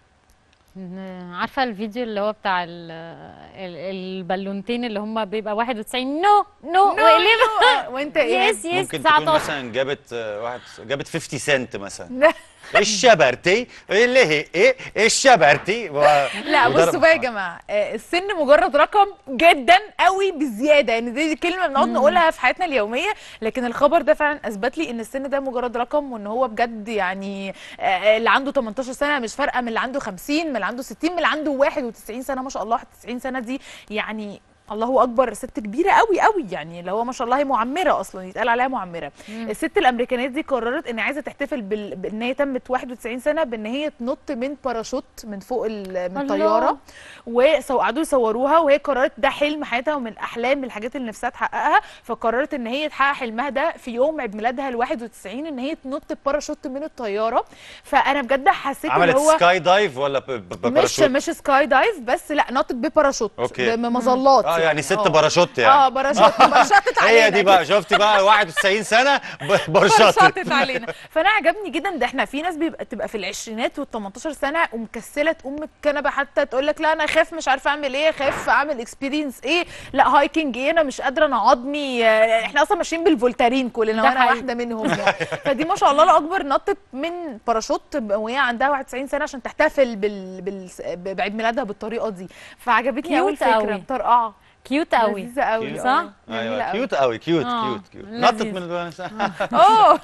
ن- عارفه الفيديو اللي هو بتاع ال- ال- البالونتين اللي هم بيبقى 91 نو نو وقلبها وانت ايه يس يس ممكن تكون 19 مثلا جابت آه، واحد جابت 50 سنت مثلا الشبرتي اللي هي ايه الشبرتي و... لا وضرب- بصوا بقى يا جماعه آه، السن مجرد رقم جدا قوي بزياده يعني دي كلمه بنقعد نقولها في حياتنا اليوميه لكن الخبر ده فعلا اثبت لي ان السن ده مجرد رقم وان هو بجد يعني آه، اللي عنده 18 سنه مش فارقه من اللي عنده 50 من اللي عنده 60 من اللي عنده 91 سنه ما شاء الله 91 سنه دي يعني الله اكبر ست كبيره قوي قوي يعني اللي هو ما شاء الله هي معمره اصلا يتقال عليها معمره الست الامريكانيه دي قررت ان عايزه تحتفل بال... بان هي تمت 91 سنه بان هي تنط من باراشوت من فوق ال... من الله. طياره وقعدوا يصوروها وهي قررت ده حلم حياتها ومن الاحلام من الحاجات اللي نفسها تحققها فقررت ان هي تحقق حلمها ده في يوم عيد ميلادها ال 91 ان هي تنط بباراشوت من الطياره فانا بجد حسيت عملت اللي هو سكاي دايف ولا ب- ب- مش بباراشوت مش سكاي دايف بس لا نطت بباراشوت أوكي. بمظلات اه يعني ست آه. باراشوت يعني اه باراشوت باراشوتت علينا هي دي بقى شفتي بقى 91 سنه ب- باراشوت فرشطت علينا فانا عجبني جدا ده احنا في ناس بيبقى تبقى في العشرينات وال 18 سنه ومكسله تقوم من الكنبه حتى تقول لك لا انا خايف مش عارفه اعمل ايه خايف اعمل اكسبيرينس ايه لا هايكنج ايه انا مش قادره انا عظمي آه، احنا اصلا ماشيين بالفولتارين كلنا ده وانا حقيقي. واحده منهم يعني. فدي ما شاء الله لا اكبر نطت من باراشوت وهي عندها 91 سنه عشان تحتفل بال... بال... بعيد ميلادها بالطريقه دي فعجبتني قوي Cute الفكره قوي. مطرقعه كيوت قوي لذيذه قوي Cute. صح؟ آه. جميلة ايوه قوي. كيوت قوي كيوت آه، كيوت كيوت لذيذ. نطت من ال- اوه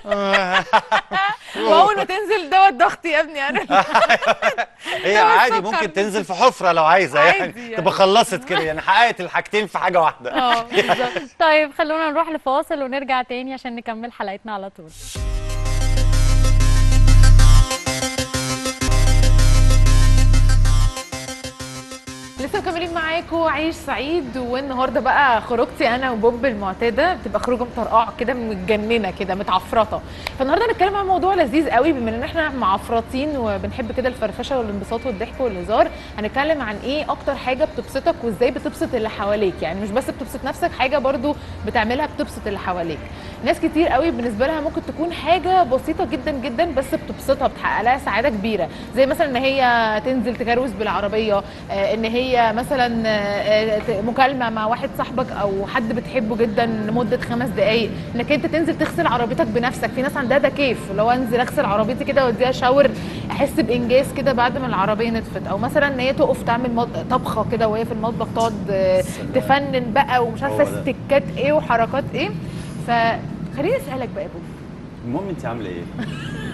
واول ما تنزل دوت ضغطي يا ابني انا هي عادي ممكن تنزل في حفره لو عايزه عادي يعني يعني. تبقى خلصت كده يعني حققت الحاجتين في حاجه واحده اه بالظبط طيب خلونا نروح لفاصل ونرجع تاني عشان نكمل حلقتنا على طول لسه مكملين معاكم عيش سعيد والنهارده بقى خروجتي انا وبوب المعتاده بتبقى خروجه مطرقعه كده متجننه كده متعفرطه فالنهارده هنتكلم عن موضوع لذيذ قوي بما ان احنا معفرطين وبنحب كده الفرفشه والانبساط والضحك والهزار هنتكلم عن ايه اكتر حاجه بتبسطك وازاي بتبسط اللي حواليك يعني مش بس بتبسط نفسك حاجه برضو بتعملها بتبسط اللي حواليك ناس كتير قوي بالنسبه لها ممكن تكون حاجه بسيطه جدا جدا بس بتبسطها بتحقق لها سعاده كبيره زي مثلا ان هي تنزل تكروز بالعربيه آه، ان هي مثلا آه، آه، مكالمه مع واحد صاحبك او حد بتحبه جدا لمده خمس دقائق انك انت تنزل تغسل عربيتك بنفسك في ناس عندها ده كيف لو انزل اغسل عربيتي كده واديها شاور احس بانجاز كده بعد ما العربيه نطفت او مثلا ان هي تقف تعمل مط- طبخه كده وهي في المطبخ تقعد آه، تفنن بقى ومش عارفه هو ده. استكات ايه وحركات ايه فخليني اسالك بقى يا بوب المهم انت عامله ايه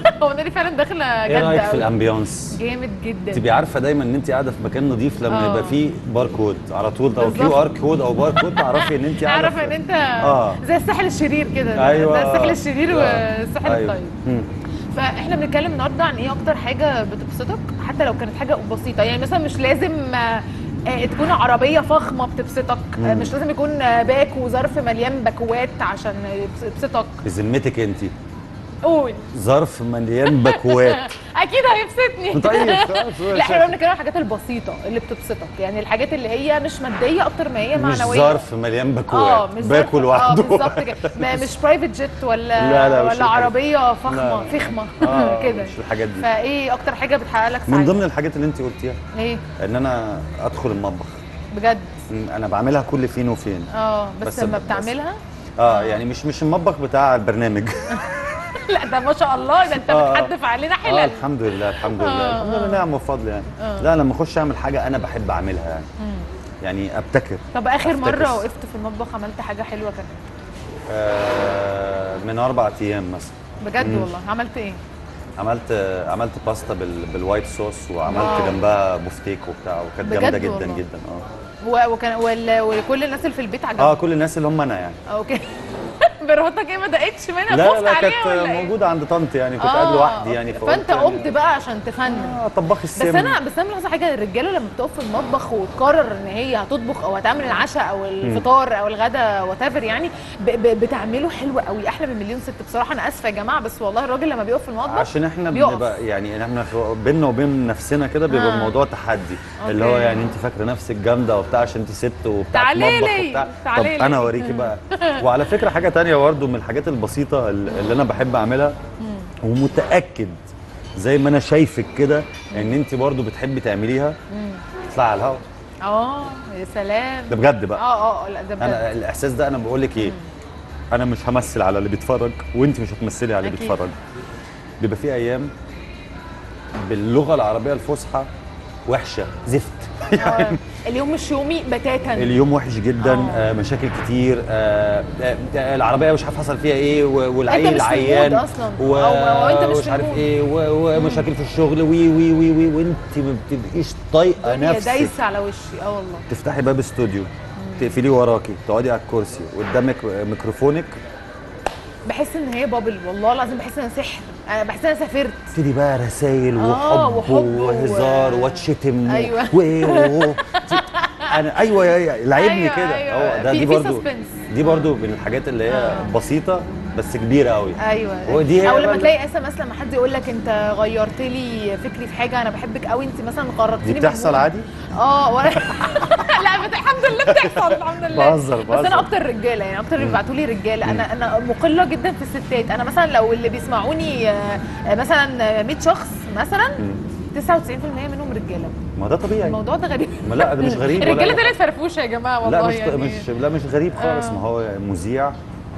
هو انا فعلا داخله جد ايه رايك في أوي. الامبيانس جامد جدا تبقي عارفه دايما ان انت قاعده في مكان نظيف لما آه. يبقى فيه باركود على طول او بالظبط. كيو ار كود او باركود تعرفي ان انت قاعده اعرف في- ان انت اه زي الساحل الشرير كده ايوه ده الساحل الشرير آه. والساحل أيوة. الطيب مم. فاحنا بنتكلم النهارده عن ايه اكتر حاجه بتبسطك حتى لو كانت حاجه بسيطه يعني مثلا مش لازم آه، آه، تكون عربيه فخمه بتبسطك آه، مم. مش لازم يكون آه، باك وظرف مليان باكوات عشان يبس- يبسطك بذمتك انت قول ظرف مليان باكوات اكيد هيبسطني طيب، خلاص، لا احنا بنتكلم عن الحاجات البسيطه اللي بتبسطك يعني الحاجات اللي هي مش ماديه اكتر ما هي مش معنويه ظرف مليان باكوات اه مش ظرف- باكل لوحده اه بالظبط كده ما- مش برايفت جيت ولا لا، لا، مش ولا الحاجات- عربيه فخمه لا. فخمه آه، كده مش الحاجات دي فايه اكتر حاجه بتحقق لك من سعاده ضمن الحاجات اللي انت قلتيها ايه ان انا ادخل المطبخ بجد مم، انا بعملها كل فين وفين اه بس, بس- لما بس- بتعملها اه يعني مش مش المطبخ بتاع البرنامج لا ده ما شاء الله ده انت آه. بتحدف علينا اه حلل الحمد لله الحمد لله آه، الحمد لله نعم وفضل يعني آه. لا لما اخش اعمل حاجه انا بحب اعملها يعني مم. يعني ابتكر طب اخر أفتكس. مره وقفت في المطبخ عملت حاجه حلوه كانت آه من اربع ايام مثلا بجد مم. والله عملت ايه عملت عملت باستا بال... بالوايت صوص وعملت واو. جنبها بوفتيك وبتاع وكانت بجد جامده جدا والله. جدا اه و- وكان وال- وكل الناس اللي في البيت عجبها اه كل الناس اللي هم انا يعني اوكي مراتك ايه ما دقتش منها لا خفت لا عليها كانت ولا ايه؟ موجوده عند طنط يعني كنت آه، قاعد لوحدي يعني أوكي. فقلت فانت يعني قمت بقى عشان تفنن اه طباخ بس السم انا بس انا ملاحظه حاجه الرجاله لما بتقف في المطبخ وتقرر ان هي هتطبخ او هتعمل العشاء او الفطار او الغداء وات يعني ب- ب- بتعمله حلو قوي احلى من مليون ست بصراحه انا اسفه يا جماعه بس والله الراجل لما بيقف في المطبخ عشان احنا بيقف. بنبقى يعني احنا في- بينا وبين نفسنا كده بيبقى آه. الموضوع تحدي اللي هو أوكي. يعني انت فاكره نفسك جامده وبتاع عشان انت ست وبتاع تعالي مطبخ لي، وبتاع طب تعالي لي. انا اوريكي بقى وعلى فكره حاجه تانية برضه من الحاجات البسيطه اللي انا بحب اعملها ومتاكد زي ما انا شايفك كده ان انت برضه بتحبي تعمليها اطلعي على الهواء اه يا سلام ده بجد بقى اه اه لا ده بجد انا الاحساس ده انا بقول لك ايه انا مش همثل على اللي بيتفرج وانت مش هتمثلي على اللي أكيد. بيتفرج بيبقى في ايام باللغه العربيه الفصحى وحشه زفت آه. اليوم مش يومي بتاتا اليوم وحش جدا آه. آه مشاكل كتير آه آه آه، العربيه مش عارف حصل فيها ايه و- أنت والعيل مش في عيان المود أصلاً. و... أو- أو أنت مش ومش في عارف المود. ايه و... ومشاكل في الشغل وي وي وي وي وانت ما بتبقيش طايقه الدنيا نفسك دايسه على وشي اه والله تفتحي باب استوديو تقفليه وراكي تقعدي على الكرسي قدامك ميكروفونك بحس ان هي بابل والله العظيم بحس ان انا سحر انا بحس ان انا سافرت تبتدي بقى رسايل آه، وحب, وحب و- وهزار واتشتم و- أيوة. و... و... انا ايوه يا- يا لعبني أيوة، كده أيوة. هو ده في- دي في برضو suspense. دي برضو من الحاجات اللي هي بسيطه بس كبيره قوي ايوه ودي هي او بقى لما اللي- تلاقي اس ام اس لما حد يقول لك انت غيرت لي فكري في حاجه انا بحبك قوي انت مثلا خرجتني دي من بتحصل المود. عادي اه ولا لا بت... الحمد لله بتحصل الحمد لله بهزر- بس بهزر. انا اكتر رجاله يعني اكتر اللي بيبعتوا لي رجاله انا انا مقله جدا في الستات انا مثلا لو اللي بيسمعوني آه، آه، مثلا 100 شخص مثلا 99% منهم رجاله ما ده طبيعي الموضوع ده غريب ما لا ده مش غريب ولا الرجاله أي طلعت فرفوشه يا جماعه والله لا مش يعني مش لا مش غريب خالص آه. ما هو مذيع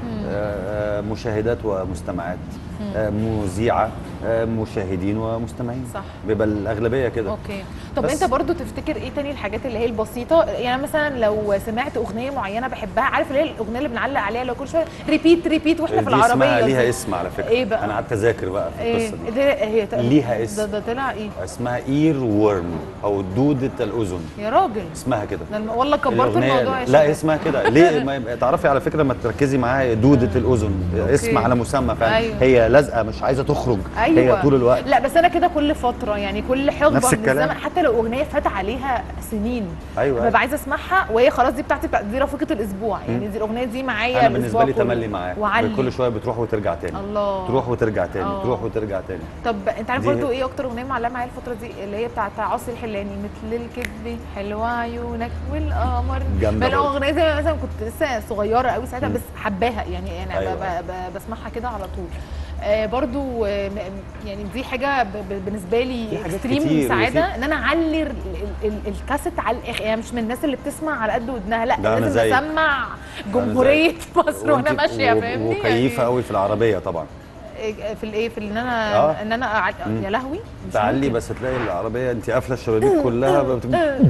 آه، مشاهدات ومستمعات آه، مذيعه آه، مشاهدين ومستمعين صح. بيبقى الاغلبيه كده اوكي طب بس- انت برضو تفتكر ايه تاني الحاجات اللي هي البسيطه يعني مثلا لو سمعت اغنيه معينه بحبها عارف اللي هي الاغنيه اللي بنعلق عليها لو كل شويه ريبيت ريبيت واحنا في دي العربيه اسمها ليها دي. اسم على فكره ايه بقى؟ انا قعدت اذاكر بقى في ايه القصه دي ده هي ت- ليها اسم. ده, ده طلع ايه اسمها اير وورم او دوده الاذن يا راجل اسمها كده ده الم- والله كبرت الأغنية- الموضوع يا لا شباب. اسمها كده ليه ما يبقى- تعرفي على فكره لما تركزي معاها دوده الاذن اسم على مسمى فعلا أيوة. هي لازقه مش عايزه تخرج ايوه هي طول الوقت لا بس انا كده كل فتره يعني كل حقبه نفس من الكلام. الزمن حتى لو اغنيه فات عليها سنين أيوة. ببقى عايزه اسمعها وهي خلاص دي بتاعتي بتاعت- دي رفيقه الاسبوع يعني دي الاغنيه دي معايا انا بالنسبه الأسبوع لي كله. تملي معاه وعلي كل شويه بتروح وترجع تاني الله. تروح وترجع تاني آه. تروح وترجع تاني طب انت عارف دي- برضو ايه اكتر اغنيه معلقه معايا الفتره دي اللي هي بتاعت عاصي الحلاني مثل الكذب حلوه عيونك والقمر جامدة بقى برضو. اغنيه زي ما مثلا كنت لسه صغيره قوي ساعتها بس حباها يعني انا أيوة. أيوة. ب ب بسمعها كده على طول آه برضو آه م- يعني دي حاجه ب ب بالنسبه لي في حاجات اكستريم كتير سعاده وفي- ان انا اعلي ال- ال- ال- الكاسيت على الاخر يعني مش من الناس اللي بتسمع على قد ودنها لا ده أنا لازم زيك. اسمع جمهوريه مصر وانا وأنت- ماشيه و- فاهمني وكيفه قوي في العربيه طبعا في الايه في ان انا آه. ان انا أع... مم. يا لهوي مش تعلي ممكن. بس تلاقي العربيه انت قافله الشبابيك كلها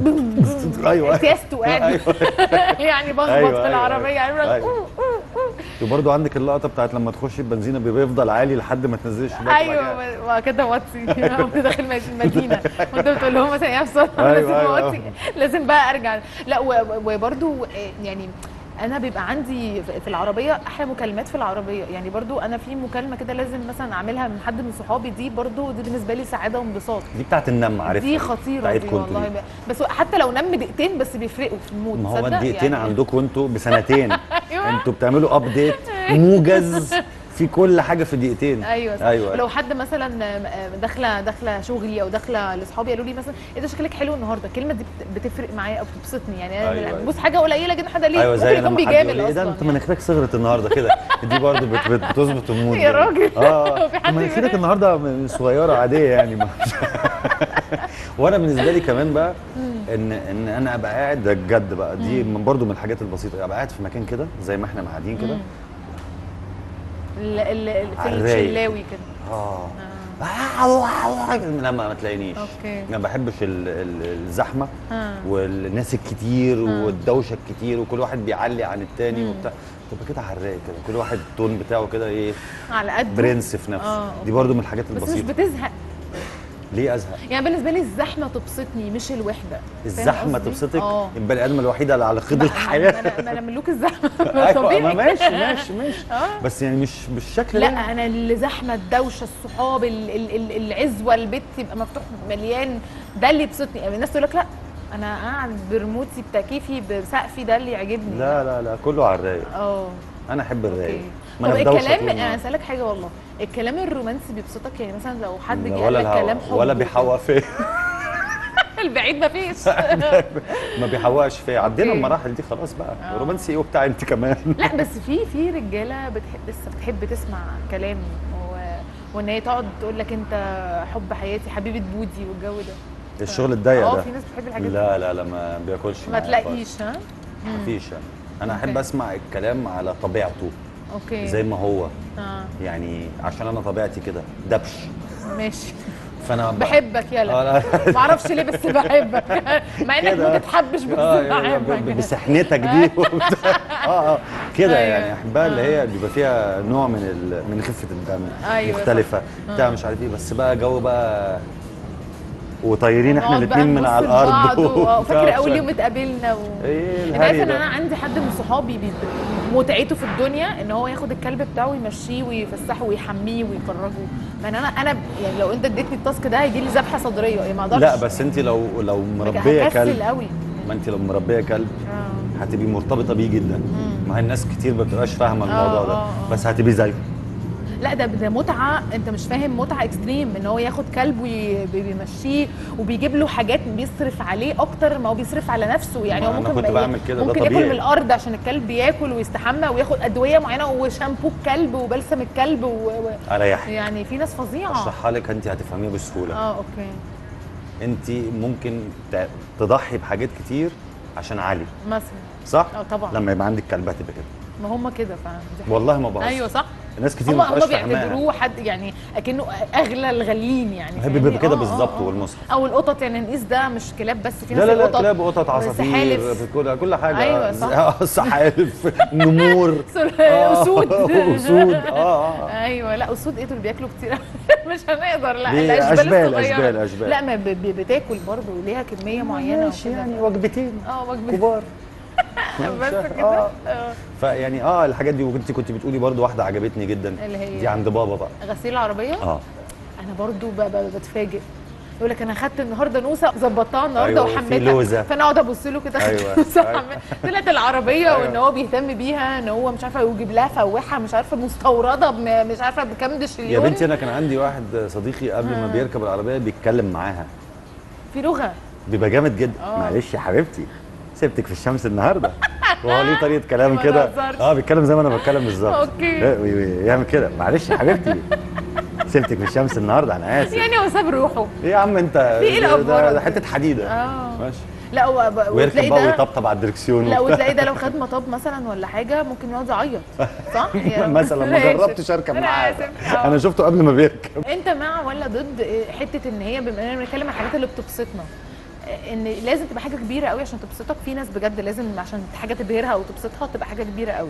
بت- ايوه تيستو قاعد أيوة. يعني بخبط أيوة، في أيوة، العربيه يعني أيوة. أوه، أوه، أوه. وبرضه عندك اللقطه بتاعت لما تخش البنزينه بيبقى يفضل عالي لحد ما تنزلي الشباك وبعد كده- ايوه ما كده وطي كنت داخل مد- المدينه وانت بتقول لهم مثلا يا بسرعه أيوة، لازم أيوة. اوطي لازم بقى ارجع لا و- و- وبرده يعني انا بيبقى عندي في- في العربيه احلى مكالمات في العربيه يعني برضو انا في مكالمه كده لازم مثلا اعملها من حد من صحابي دي برضو دي بالنسبه لي سعاده وانبساط دي بتاعت النم عارفها دي خطيره بتاعت دي كنتوا والله دي. ب- بس حتى لو نم دقيقتين بس بيفرقوا في المود ما هو تصدق؟ الدقيقتين يعني عندكم انتوا بسنتين أيوة. انتوا بتعملوا ابديت موجز في كل حاجه في دقيقتين ايوه صح. ايوه ولو حد مثلا داخله داخله شغلي او داخله لاصحابي قالوا لي مثلا ايه ده شكلك حلو النهارده الكلمه دي بت- بتفرق معايا او بتبسطني يعني انا أيوة، أيوة. بص حاجه قليله جدا حد ليه ايوه ممكن زي يكون لما حد يقول بيجامل لي ايه ده اصلا انت مناخيرك صغرت النهارده كده دي برضه بت- بت- بتظبط المود يا يعني. راجل. اه هو في حد مناخيرك بيقول- النهارده صغيره عاديه يعني ما وانا بالنسبه لي كمان بقى ان ان انا ابقى قاعد ده بجد بقى دي من برضه من الحاجات البسيطه ابقى قاعد في مكان كده زي ما احنا قاعدين كده ال- ال- ال- في على الرايق. الشلاوي كده اه لما ما تلاقينيش اوكي ما بحبش ال- ال- الزحمه آه. والناس الكتير والدوشه الكتير وكل واحد بيعلي عن التاني وبتاع تبقى كده على الرايق كده كل واحد التون بتاعه كده ايه على قد برنس في نفسه آه، دي برضو من الحاجات بس مش البسيطه بتزهق ليه ازهق يعني بالنسبه لي الزحمه تبسطني مش الوحده فاهم الزحمه قصدي؟ تبسطك اه البني ادم الوحيده اللي على قيد ما- الحياه ما انا ما انا ملوك الزحمه ايوه طبيعي ما ماشي ماشي ماشي آه. بس يعني مش بالشكل لا ده انا اللي زحمه الدوشه الصحاب ال- ال- ال- العزوه البيت يبقى مفتوح مليان ده اللي يبسطني يعني الناس تقول لك لا انا قاعد برموتي بتكييفي بسقفي ده اللي يعجبني لا لا لا كله على الرايق اه انا احب الرايق اوكي ما طب انا بدوشة الكلام طول انا النهار. اسالك حاجه والله الكلام الرومانسي بيبسطك يعني مثلا لو حد جه قال ولا لك الهوا كلام حب ولا وكده. بيحوق فيا البعيد مفيش ما بيحوقش فيا عدينا أوكي. المراحل دي خلاص بقى آه. رومانسي ايه وبتاع انت كمان لا بس في في رجاله بتحب لسه بتحب تسمع كلام و... وان هي تقعد تقول لك انت حب حياتي حبيبه بودي والجو ده الشغل الضيق اه ده في ناس بتحب الحاجات دي لا لا لا ما بياكلش ما معايا خالص. تلاقيش ها مفيش يعني انا احب أوكي. اسمع الكلام على طبيعته اوكي زي ما هو اه يعني عشان انا طبيعتي كده دبش ماشي فانا ب- بحبك آه، يلا لا. ما اعرفش ليه بس بحبك مع انك كده. ما تتحبش بس اه يعني ب- ب- بحبك بسحنتك دي وبتاع. اه اه كده أيوة. يعني احبها اللي هي بيبقى فيها نوع من ال... من خفه الدم أيوة، مختلفه صح. بتاع آه. مش عارف ايه بس بقى جو بقى وطايرين احنا نقعد بقى الاثنين من على نبص لبعض الارض و- وبتاع وفاكر مش اول عارف. يوم اتقابلنا و... ايه انت الهري عارف ان ده؟ انا عندي حد من صحابي بي... متعته في الدنيا ان هو ياخد الكلب بتاعه ويمشيه ويفسحه ويحميه ويخرجه ما انا انا يعني لو انت اديتني التاسك ده هيجي لي ذبحه صدريه يعني ما اقدرش لا بس انت لو لو مربيه هكسل كلب قوي ما انت لو مربيه كلب اه هتبقي مرتبطه بيه جدا ما هي الناس كتير ما بتبقاش فاهمه الموضوع آه، ده آه، آه. بس هتبقي زيه لا ده ده متعه انت مش فاهم متعه اكستريم ان هو ياخد كلب وبيمشيه وبيجيب له حاجات بيصرف عليه اكتر ما هو بيصرف على نفسه يعني ما هو أنا ممكن كنت بقى- بعمل كده، ده ممكن ياكل طبيعي. من الارض عشان الكلب ياكل ويستحمى وياخد ادويه معينه وشامبو الكلب وبلسم الكلب و... و... اريحك يعني في ناس فظيعه اشرحها لك انت هتفهميها بسهوله اه اوكي انت ممكن ت- تضحي بحاجات كتير عشان علي مثلا صح اه طبعا لما يبقى عندك كلب هتبقى كده ما هم كده فعلا دي حقيقة. والله ما بهزر ايوه صح ناس كتير هم ما هم بتبقاش فاهماها بيعتبروه حد يعني اكنه اغلى الغاليين يعني هي فاهمني؟ بيبقى كده آه، آه، بالظبط آه. والمصحف او القطط يعني نقيس ده مش كلاب بس في لا ناس لا لا القطط كلاب قطط عصافير سحالف في كل كل حاجه أيوة، صح. سحالف نمور سل- آه، اسود اسود اه اه ايوه لا اسود ايه دول بياكلوا كتير مش هنقدر لا دي الاشبال أشبال، الصغيرة. أشبال، أشبال. لا ما ب- ب- بتاكل برضه ليها كميه معينه ماشي وكده. يعني وجبتين اه وجبه كبار بس كده آه. آه. فيعني اه الحاجات دي وكنت كنت بتقولي برضو واحده عجبتني جدا اللي هي؟ دي عند بابا بقى غسيل العربيه اه انا برضو ب- ب- بتفاجئ يقول لك انا خدت النهارده نوسه ظبطتها النهارده أيوة، وحميتها في لوزة. فانا اقعد ابص له كده خدت أيوة، نوسة أيوة. وحميتها. طلعت العربيه أيوة. وان هو بيهتم بيها ان هو مش عارفه يجيب لها فواحه مش عارفه مستورده بم- مش عارفه بكام دشليون يا بنتي انا كان عندي واحد صديقي قبل ما آه. بيركب العربيه بيتكلم معاها في لغه بيبقى جامد جدا آه. معلش يا حبيبتي سبتك في الشمس النهارده وهو ليه طريقه كلام ما كده تهزرش. اه بيتكلم زي ما انا بتكلم بالظبط أوكي. لا، وي- وي- يعمل كده معلش يا حبيبتي سبتك في الشمس النهارده انا اسف يعني هو ساب روحه ايه يا عم انت في ايه ده- الأفورة ده, دي؟ ده حته حديده اه ماشي لا و- ب- ويركب وتلاقي بقى ده ويطبطب على الدركسيون لا وبتاع. وتلاقي ده لو خد مطب مثلا ولا حاجه ممكن يقعد يعيط صح؟ يعني مثلا ما أنا جربتش آسف. اركب أنا معاه آسف. آه. انا شفته قبل ما بيركب انت مع ولا ضد حته ان هي بما اننا بنتكلم عن الحاجات اللي بتبسطنا ان لازم تبقى حاجه كبيره قوي عشان تبسطك في ناس بجد لازم عشان حاجه تبهرها او تبسطها تبقى حاجه كبيره قوي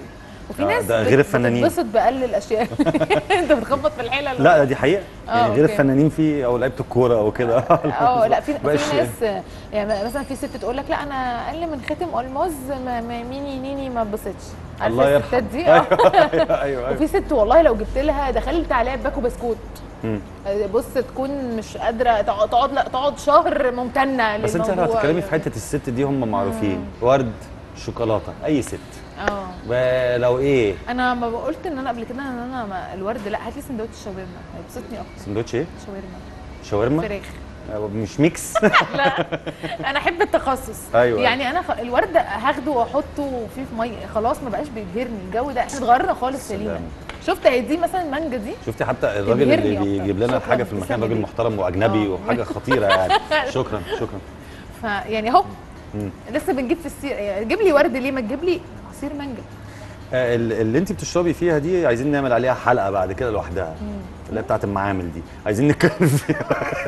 وفي آه، ناس ده بت- غير الفنانين. بتتبسط باقل الاشياء انت بتخبط في الحيله لا دي حقيقه آه، يعني غير أوكي. الفنانين في او لعيبه الكوره او كده اه لا في بقاش- في ناس يعني مثلا في ست تقول لك لا انا اقل من خاتم الماظ ما- ما- ميني نيني ما اتبسطش الله عارفه يرحم. الستات دي اه ايوه ايوه وفي ست والله لو جبت لها دخلت عليها باكو بسكوت مم. بص تكون مش قادره تقعد تقعد لا تقعد شهر ممتنه بس انت لو للموضوع. هتتكلمي في حته الست دي هم معروفين ورد شوكولاته اي ست اه ولو ايه انا ما قلت ان انا قبل كده ان انا ما الورد لا هات لي سندوتش شاورما هيبسطني اكتر سندوتش ايه شاورما شاورما فراخ آه، مش ميكس لا انا احب التخصص أيوة. يعني انا خ... الورد هاخده واحطه فيه في ميه خلاص ما بقاش بيبهرني الجو ده احنا اتغيرنا خالص يا لينا سلام. شفت هي دي مثلا المانجا دي شفتي حتى الراجل تبهرني اللي أكتر. بيجيب لنا شكراً، الحاجه في المكان تسلم راجل ايديك. محترم واجنبي آه. وحاجه خطيره يعني شكرا شكرا فيعني اهو مم. لسه بنجيب في السير يعني جيب لي ورد ليه ما تجيب لي عصير مانجا آه، ال- اللي انت بتشربي فيها دي عايزين نعمل عليها حلقه بعد كده لوحدها اللي هي بتاعت المعامل دي عايزين نتكلم فيها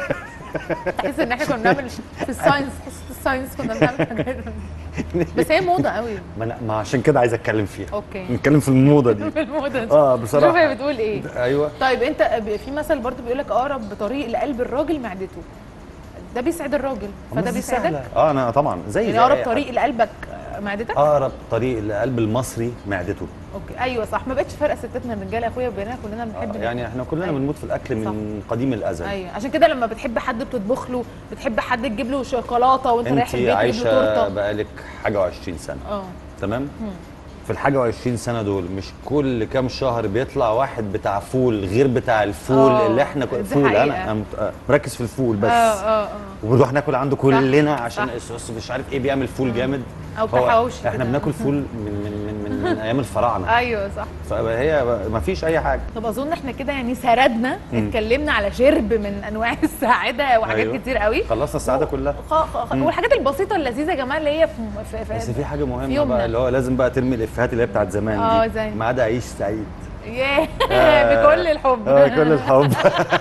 تحس ان احنا كنا بنعمل في الساينس حصه الساينس كنا بنعمل حاجات بس هي موضه قوي ما, أنا- ما عشان كده عايز اتكلم فيها اوكي نتكلم في الموضه دي في الموضه دي اه بصراحه شوف هي بتقول ايه ايوه طيب انت ب- في مثل برضو بيقول لك اقرب طريق لقلب الراجل معدته ده بيسعد الراجل أما فده دي سهلة. بيسعدك اه انا طبعا زي يعني زي اقرب أي طريق حد. لقلبك آه، معدتك اقرب طريق لقلب المصري معدته اوكي ايوه صح ما بقتش فارقه ستاتنا من الرجاله يا اخويا وبيننا كلنا بنحب آه ناكل. يعني احنا كلنا أيوة. بنموت في الاكل من قديم الازل ايوه عشان كده لما بتحب حد بتطبخ له بتحب حد تجيب له شوكولاته وانت رايح انت البيت تجيب له عايشه تورته بقالك حاجه و20 سنه اه تمام مم. في الحاجه و20 سنه دول مش كل كام شهر بيطلع واحد بتاع فول غير بتاع الفول آه، اللي احنا كو- دي فول حقيقة. انا أنا مت- آه، مركز في الفول بس اه اه اه وبنروح ناكل عنده كلنا صح، عشان صح. الصوص مش عارف ايه بيعمل فول جامد أو هو بحواوشي احنا كده. بناكل فول من من من, من, من ايام الفراعنه ايوه صح فهي ما فيش اي حاجه طب اظن احنا كده يعني سردنا مم. اتكلمنا على شرب من انواع السعاده وحاجات أيوة. كتير قوي خلصنا السعاده كلها خ... خ... مم. والحاجات البسيطه اللذيذه يا جماعه اللي هي في, في... في... بس في حاجه مهمه يومنا. بقى اللي هو لازم بقى ترمي الافيهات اللي هي بتاعت زمان آه، دي زي. ما عدا عيش سعيد ياه آه، بكل الحب اه كل الحب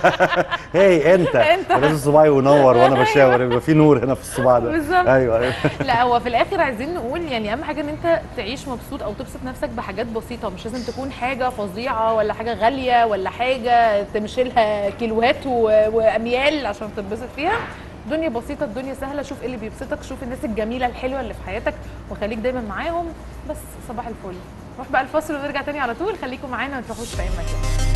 هي انت أنت. لازم صباعي ينور وانا بشاور يبقى في نور هنا في الصباع ده بالظبط. ايوه ايوه لا هو في الاخر عايزين نقول يعني اهم حاجه ان انت تعيش مبسوط او تبسط نفسك بحاجات بسيطه مش لازم تكون حاجه فظيعه ولا حاجه غاليه ولا حاجه تمشي لها كيلوهات و... واميال عشان تتبسط فيها الدنيا بسيطه الدنيا سهله شوف ايه اللي بيبسطك شوف الناس الجميله الحلوه اللي في حياتك وخليك دايما معاهم بس صباح الفل نروح بقى الفاصل ونرجع تاني على طول خليكم معانا ما تروحوش في اي مكان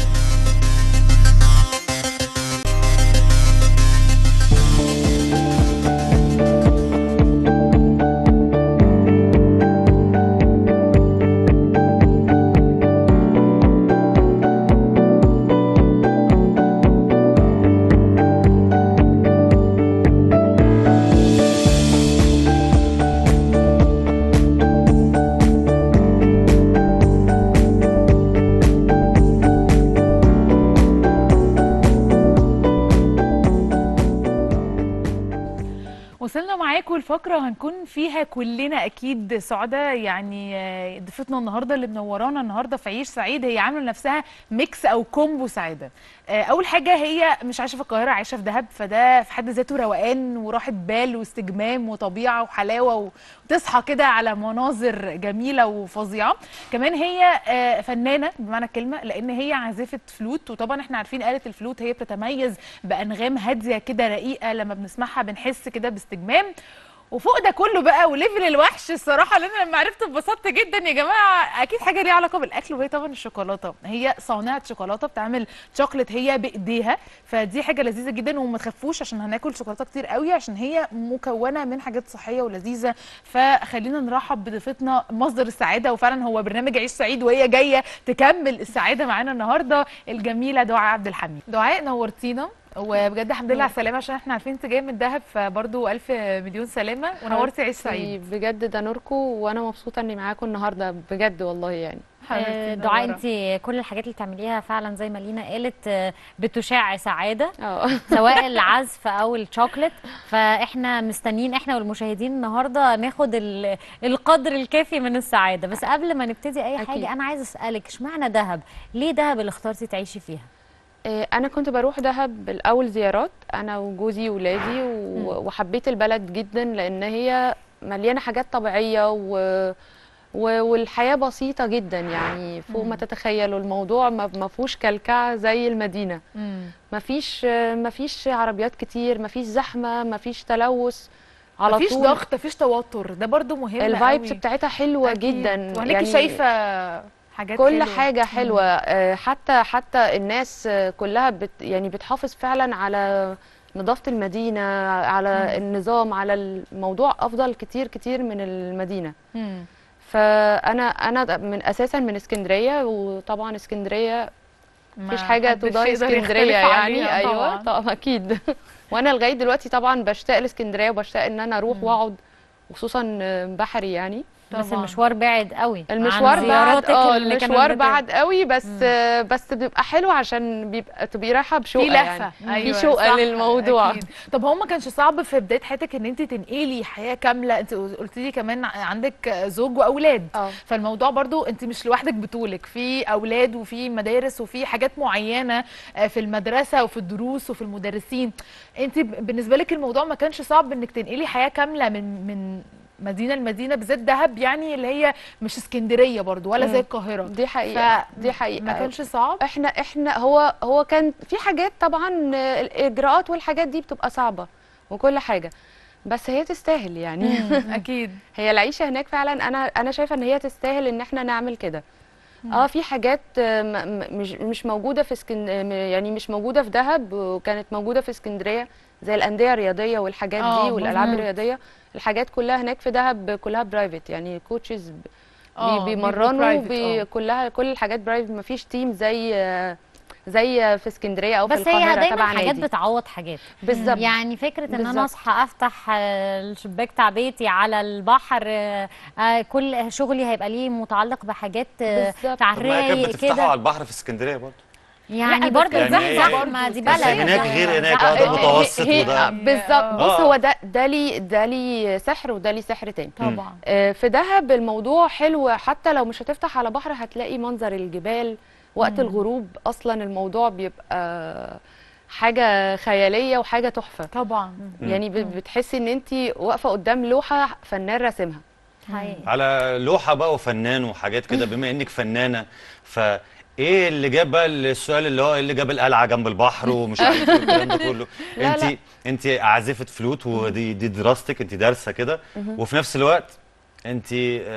وصلنا معاكم الفقرة هنكون فيها كلنا أكيد سعداء يعني آه، ضيفتنا النهاردة اللي منورانا النهاردة في عيش سعيد هي عاملة لنفسها ميكس أو كومبو سعادة آه، أول حاجة هي مش عايشة في القاهرة عايشة في دهب فده في حد ذاته روقان وراحة بال واستجمام وطبيعة وحلاوة وتصحى كده على مناظر جميلة وفظيعة كمان هي آه، فنانة بمعنى الكلمة لأن هي عازفة فلوت وطبعا احنا عارفين آلة الفلوت هي بتتميز بأنغام هادية كده رقيقة لما بنسمعها بنحس كده باستجمام وفوق ده كله بقى وليفل الوحش الصراحه اللي انا لما عرفته اتبسطت جدا يا جماعه اكيد حاجه ليها علاقه بالاكل وهي طبعا الشوكولاته هي صانعه شوكولاته بتعمل شوكليت هي بايديها فدي حاجه لذيذه جدا وما تخافوش عشان هناكل شوكولاته كتير قوي عشان هي مكونه من حاجات صحيه ولذيذه فخلينا نرحب بضيفتنا مصدر السعاده وفعلا هو برنامج عيش سعيد وهي جايه تكمل السعاده معانا النهارده الجميله دعاء عبد الحميد دعاء نورتينا وبجد الحمد لله على السلامه عشان احنا عارفين انت جايه من الدهب فبرضه الف مليون سلامه ونورتي عيش سعيد بجد ده نوركم وانا مبسوطه اني معاكم النهارده بجد والله يعني آه، دعاء انت كل الحاجات اللي بتعمليها فعلا زي ما لينا قالت آه، بتشع سعاده سواء العزف او الشوكليت فاحنا مستنيين احنا والمشاهدين النهارده ناخد ال- القدر الكافي من السعاده بس قبل ما نبتدي اي أكيد. حاجه انا عايزه اسالك اشمعنى دهب ليه دهب اللي اخترتي تعيشي فيها آه، انا كنت بروح دهب الاول زيارات انا وجوزي وولادي و- وحبيت البلد جدا لان هي مليانه حاجات طبيعيه و و- والحياه بسيطه جدا يعني فوق ما تتخيلوا الموضوع ما ما فيهوش كلكعه زي المدينه مم. ما فيش ما فيش عربيات كتير ما فيش زحمه ما فيش تلوث على مفيش طول ضغط مفيش توتر ده برضو مهم الفايبس قوي. بتاعتها حلوه أكيد. جدا وهناكي شايفه حاجات كل حلوة. حاجه حلوه آه، حتى حتى الناس آه، كلها بت يعني بتحافظ فعلا على نظافه المدينه على النظام على الموضوع افضل كتير كتير من المدينه مم. فانا انا من اساسا من اسكندريه وطبعا اسكندريه مفيش ما حاجه حدش تضاهي يقدر اسكندريه يختلف يعني عليها ايوه طبعاً. طبعا اكيد وانا لغايه دلوقتي طبعا بشتاق لاسكندريه وبشتاق ان انا اروح واقعد وخصوصا بحري يعني بس طبعاً. المشوار بعد قوي عن المشوار بعد زياراتك اه اللي كانت المشوار بت- بعد قوي بس بس بيبقى حلو عشان بيبقى تبقي رايحه بشوقه في لفه يعني أيوة في شوقه صح، للموضوع أكيد. طب هو ما كانش صعب في بدايه حياتك ان انت تنقلي حياه كامله انت قلت لي كمان عندك زوج واولاد اه فالموضوع برضو انت مش لوحدك بطولك في اولاد وفي مدارس وفي حاجات معينه آه، في المدرسه وفي الدروس وفي المدرسين انت ب- بالنسبه لك الموضوع ما كانش صعب انك تنقلي حياه كامله من من مدينه لمدينه بالذات دهب يعني اللي هي مش اسكندريه برضو ولا زي مم. القاهره دي حقيقه ف- دي حقيقه ما كانش صعب احنا احنا هو هو كان في حاجات طبعا آه، الاجراءات والحاجات دي بتبقى صعبه وكل حاجه بس هي تستاهل يعني اكيد هي العيشه هناك فعلا انا انا شايفه ان هي تستاهل ان احنا نعمل كده اه في حاجات آه، م- م- مش مش موجوده في اسكن آه، م- يعني مش موجوده في دهب وكانت موجوده في اسكندريه زي الانديه الرياضيه والحاجات آه، دي والالعاب مظبوط. الرياضيه الحاجات كلها هناك في دهب كلها برايفت يعني كوتشز آه، بيبقوا بيمرنوا private، بي آه. كلها كل الحاجات برايفت مفيش تيم زي آه، زي في اسكندريه او في بس هي القاهره دايما تبع حاجات نادي بتعوض حاجات بالظبط يعني فكره ان انا بالظبط. اصحى افتح آه، الشباك بتاع بيتي على البحر آه، آه، كل شغلي هيبقى ليه متعلق بحاجات آه، بالظبط. على طب ما هي كانت الرايق بتفتحوا كده على البحر في اسكندريه برضه يعني لا، بس برضه كانت يعني زحمه هي- زحمه دي بس بلد هناك يعني غير هناك، زحمة. آه، ده متوسط هي- وده- بالظبط بص آه. هو ده ده لي ده لي سحر وده لي سحر تاني طبعا آه، في دهب الموضوع حلو حتى لو مش هتفتح على بحر هتلاقي منظر الجبال وقت الغروب اصلا الموضوع بيبقى حاجه خياليه وحاجه تحفه طبعا يعني ب- بتحسي ان انت واقفه قدام لوحه فنان راسمها حقيقي. على لوحه بقى وفنان وحاجات كده بما انك فنانه فايه اللي جاب بقى السؤال اللي هو إيه اللي جاب القلعه جنب البحر ومش عارف ايه الكلام ده كله لا، انت لا. انت عازفه فلوت ودي دي دراستك انت دارسه كده وفي نفس الوقت انت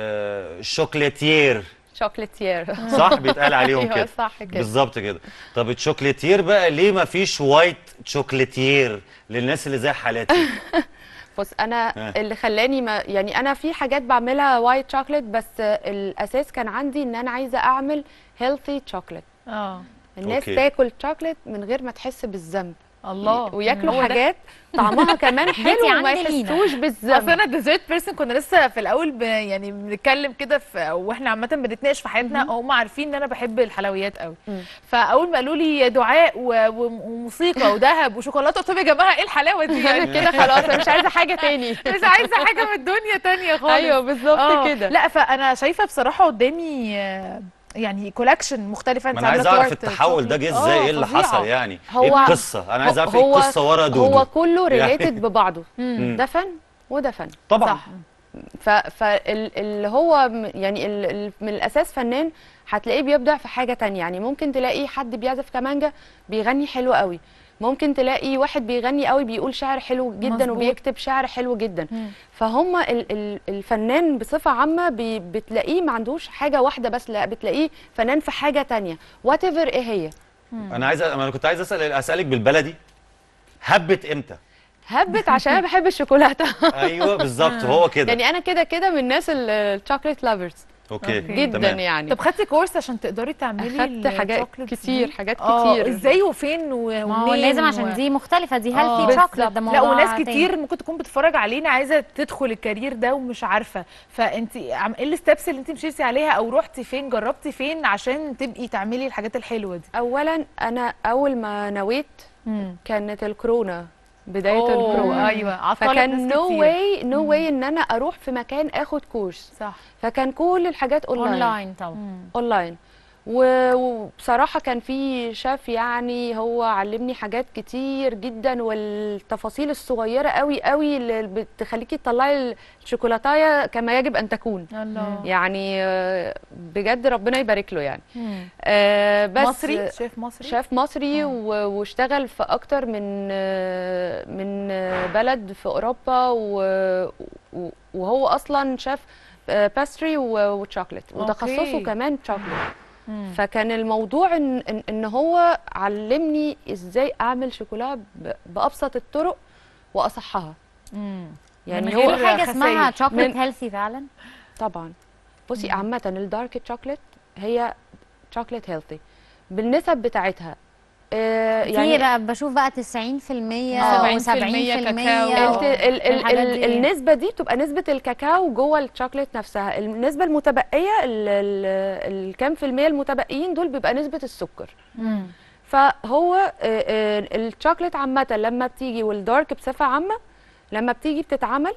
آه شوكليتير شوكليتير صح بيتقال عليهم أيوة، كده صح كده بالظبط كده طب الشوكليتير بقى ليه ما فيش وايت شوكليتير للناس اللي زي حالاتي بص انا ها. اللي خلاني ما يعني انا في حاجات بعملها وايت شوكليت بس الاساس كان عندي ان انا عايزه اعمل هيلثي شوكليت اه الناس أوكي. تاكل شوكليت من غير ما تحس بالذنب الله وياكلوا هو ده. حاجات طعمها كمان حلو وما عند لينا. يحسوش اصل بالذنب انا ديزرت بيرسون كنا لسه في الاول ب... يعني بنتكلم كده في واحنا عامه بنتناقش في حياتنا هم عارفين ان انا بحب الحلويات قوي مم. فاول ما قالوا لي دعاء و... و... وموسيقى وذهب وشوكولاته قلت لهم يا جماعه ايه الحلاوه دي يعني كده خلاص انا مش عايزه حاجه تاني مش عايزه حاجه من الدنيا تانية خالص ايوه بالظبط آه. كده لا فانا شايفه بصراحه قدامي آه، يعني كولكشن مختلفه ما انا عايز اعرف التحول ده جه ازاي ايه اللي حصل يعني هو- ايه القصه انا عايز اعرف ايه هو- القصه ورا دودو هو كله يعني- ريليتد ببعضه مم. ده فن وده فن طبعا صح. فاللي هو م- يعني ال- ال- من الاساس فنان هتلاقيه بيبدع في حاجه تانية يعني ممكن تلاقي حد بيعزف كمانجا بيغني حلو قوي ممكن تلاقي واحد بيغني قوي بيقول شعر حلو جدا مظبوط. وبيكتب شعر حلو جدا مم. فهم ال ال الفنان بصفه عامه بي بتلاقيه ما عندوش حاجه واحده بس لا بتلاقيه فنان في حاجه تانية وات ايفر ايه هي انا عايز انا كنت عايز اسال اسالك بالبلدي هبت امتى هبت عشان انا بحب الشوكولاته ايوه بالظبط هو كده يعني انا كده كده من الناس الشوكليت لافرز اوكي جدا تمام. يعني طب خدتي كورس عشان تقدري تعملي اخدت حاجات الشوكليت كتير دي؟ حاجات آه، كتير ازاي وفين و- ما هو ومنين لازم و- عشان دي مختلفه دي آه، هيلثي شوكليت بالظبط. ده لا موضوع وناس تاني. كتير ممكن تكون بتتفرج علينا عايزه تدخل الكارير ده ومش عارفه فانت عم ايه الستبس اللي انت مشيتي عليها او رحتي فين جربتي فين عشان تبقي تعملي الحاجات الحلوه دي اولا انا اول ما نويت مم. كانت الكورونا بدايه أوه، الكورونا ايوه عطلت فكان ناس نو كتير. واي نو واي ان انا اروح في مكان اخد كورس صح فكان كل الحاجات اونلاين اونلاين طبعا اونلاين و- وبصراحة كان في شاف يعني هو علمني حاجات كتير جدا والتفاصيل الصغيرة قوي قوي اللي بتخليكي تطلعي الشوكولاتاية كما يجب أن تكون الله يعني آه، بجد ربنا يبارك له يعني مم. آه، بس مصري شيف مصري شاف مصري و- واشتغل في اكتر من آه، من آه، بلد في اوروبا و- و- وهو اصلا شاف باستري وشوكليت وتخصصه أوكي. كمان شوكليت مم. فكان الموضوع ان ان, إن هو علمني ازاي اعمل شوكولا ب- بابسط الطرق واصحها مم. يعني من هو غير في حاجه اسمها خسائر. شوكليت من- هيلثي فعلا طبعا بصي عامة الدارك شوكليت هي شوكليت هيلثي بالنسب بتاعتها آه يعني بقى بشوف بقى 90% آه. و 70% 70% كاكاو. الت- ال- ال- الحاجات ال- دي. النسبة دي بتبقى نسبة الكاكاو جوه الشوكليت نفسها النسبة المتبقية ال- ال- الكام في المية المتبقيين دول بيبقى نسبة السكر مم. فهو آه، آه، الشوكليت عامة لما بتيجي والدارك بصفة عامة لما بتيجي بتتعمل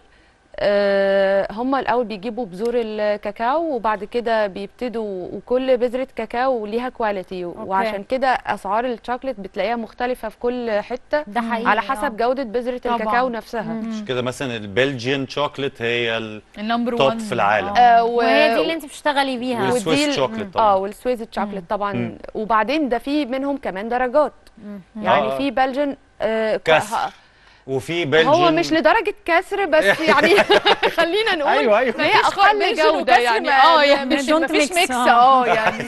آه، هما الأول بيجيبوا بذور الكاكاو وبعد كده بيبتدوا وكل بذرة كاكاو ليها كواليتي وعشان كده أسعار الشوكليت بتلاقيها مختلفة في كل حتة ده حقيقي على حسب جودة بذرة طبعاً. الكاكاو نفسها مش كده مثلا البلجيان شوكليت هي النمبر التوب 1 في العالم آه، و- وهي دي اللي انت بتشتغلي بيها والسويس ودي ال- شوكليت اه طبعا والسويس شوكليت طبعا مم. وبعدين ده في منهم كمان درجات يعني آه. في بلجن آه ك- كسر. ه- وفي بلجيان هو مش لدرجه كسر بس يعني خلينا نقول أيوة، أيوة. إن هي اقل جوده يعني اه اه يعني يعني don't مفيش mix. ميكس آه. اه يعني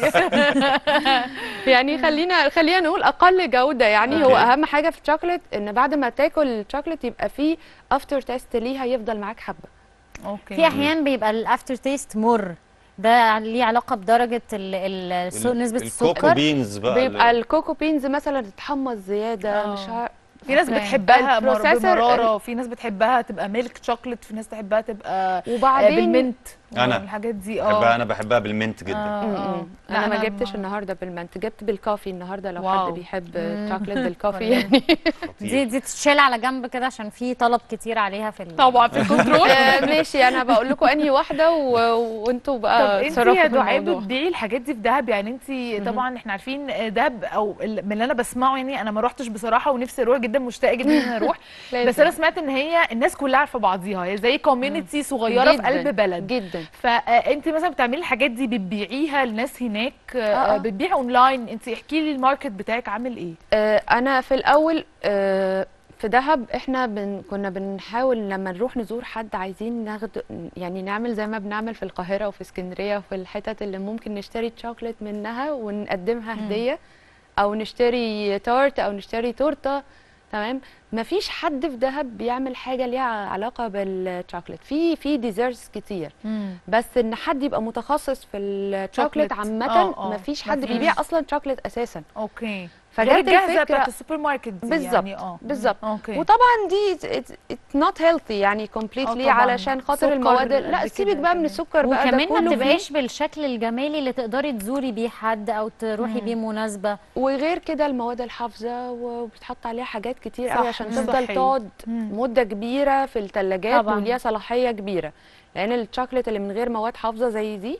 يعني خلينا خلينا نقول اقل جوده يعني هو أوكي. اهم حاجه في الشوكليت ان بعد ما تاكل الشوكليت يبقى فيه افتر تيست ليها يفضل معاك حبه اوكي في احيان بيبقى الافتر تيست مر ده ليه علاقه بدرجه ال ال السو- ال- نسبه الكوكو السكر بينز بقى بيبقى ال- الكوكو بينز مثلا تتحمص زياده آه. مش عارف في ناس أوكي. بتحبها مر- البروسيسور بمراره في ناس بتحبها تبقى ميلك شوكليت في ناس تحبها تبقى آه، وبعدين بالمنت أنا الحاجات دي بحبها اه انا بحبها بالمنت جدا آه، م- آه. م. لا، انا ما أنا جبتش ما- النهارده بالمنت جبت بالكافي النهارده لو واو. حد بيحب مم. شوكليت بالكافي ولا- يعني دي دي تتشال على جنب كده عشان في طلب كتير عليها في ال- طبعا في الكنترول آه، ماشي انا بقول لكم انهي واحده و... وانتوا طب بقى انت تصرفوا يا في دعاء الموضوع بتبيعي الحاجات دي في دهب يعني انت طبعا احنا عارفين دهب او ال- من اللي انا بسمعه يعني انا ما روحتش بصراحه ونفسي اروح جدا مشتاقه جدا ان انا اروح بس انا سمعت ان هي الناس كلها عارفه بعضيها هي زي كوميونتي صغيره في جداً، قلب بلد جدا فانت مثلا بتعملي الحاجات دي بتبيعيها للناس هناك آه، آه. بتبيعي اونلاين انت احكي لي الماركت بتاعك عامل ايه آه، انا في الاول آه، في دهب احنا بن كنا بنحاول لما نروح نزور حد عايزين ناخد يعني نعمل زي ما بنعمل في القاهره وفي اسكندريه وفي الحتت اللي ممكن نشتري شوكليت منها ونقدمها هديه او نشتري تورت او نشتري تورته تمام مفيش حد في دهب بيعمل حاجه ليها علاقه بالشوكليت في في ديزرتس كتير بس ان حد يبقى متخصص في الشوكليت شوكليت. عامه آه، آه. مفيش حد مفيش. بيبيع اصلا شوكليت اساسا اوكي فجت غير الجاهزه الفكره بتاعت السوبر ماركت دي بالظبط يعني اه بالظبط اوكي وطبعا دي اتس نوت هيلثي يعني آه كومبليتلي طبعاً. علشان خاطر سكر المواد قد لا كده سيبك بقى من كمان. السكر بقى ده وكمان ما كله فيه. بتبقاش بالشكل الجمالي اللي تقدري تزوري بيه حد او تروحي بيه مناسبه وغير كده المواد الحافظه وبتحط عليها حاجات كتير صح، قوي عشان مم. تفضل صحي. تقعد مم. مده كبيره في الثلاجات طبعاً. وليها صلاحيه كبيره لان الشوكليت اللي من غير مواد حافظه زي دي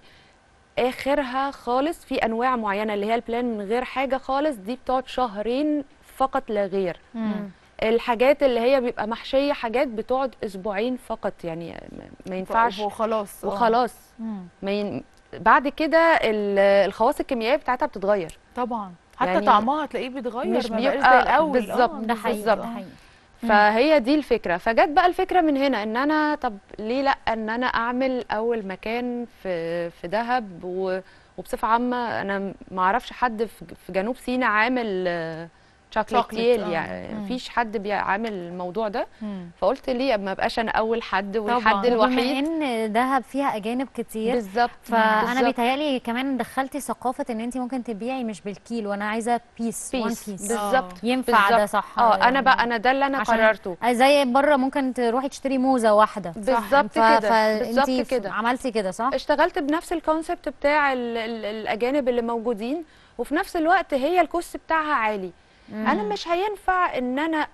اخرها خالص في انواع معينه اللي هي البلان من غير حاجه خالص دي بتقعد شهرين فقط لا غير مم. الحاجات اللي هي بيبقى محشيه حاجات بتقعد اسبوعين فقط يعني ما- ما ينفعش وخلاص آه. وخلاص مم. ما ين... بعد كده ال- الخواص الكيميائيه بتاعتها بتتغير طبعا حتى يعني طعمها هتلاقيه بيتغير مش ما بقاش بيبقى زي الاول بالظبط، آه، ده حقيقي بالظبط. ده حقيقي فهي دي الفكره فجت بقى الفكره من هنا ان انا طب ليه لا ان انا اعمل اول مكان في في دهب و... وبصفه عامه انا ما اعرفش حد في في جنوب سيناء عامل آه، شوكليتيل شوكليت، آه. يعني مم. مفيش حد بيعمل الموضوع ده مم. فقلت ليه ما ابقاش انا اول حد والحد طبعاً. وبما الوحيد ان دهب فيها اجانب كتير بالظبط فانا بالظبط. بيتهيألي كمان دخلتي ثقافه ان انت ممكن تبيعي مش بالكيلو انا عايزه بيس وان بيس بيس بالظبط ينفع ده بالظبط. صح اه انا يعني بقى انا ده اللي انا عشان قررته زي بره ممكن تروحي تشتري موزه واحده بالظبط ف... كده، فانتي بالظبط كده. عملتي كده صح اشتغلت بنفس الكونسبت بتاع ال ال الاجانب اللي موجودين وفي نفس الوقت هي الكوست بتاعها عالي انا مش هينفع ان انا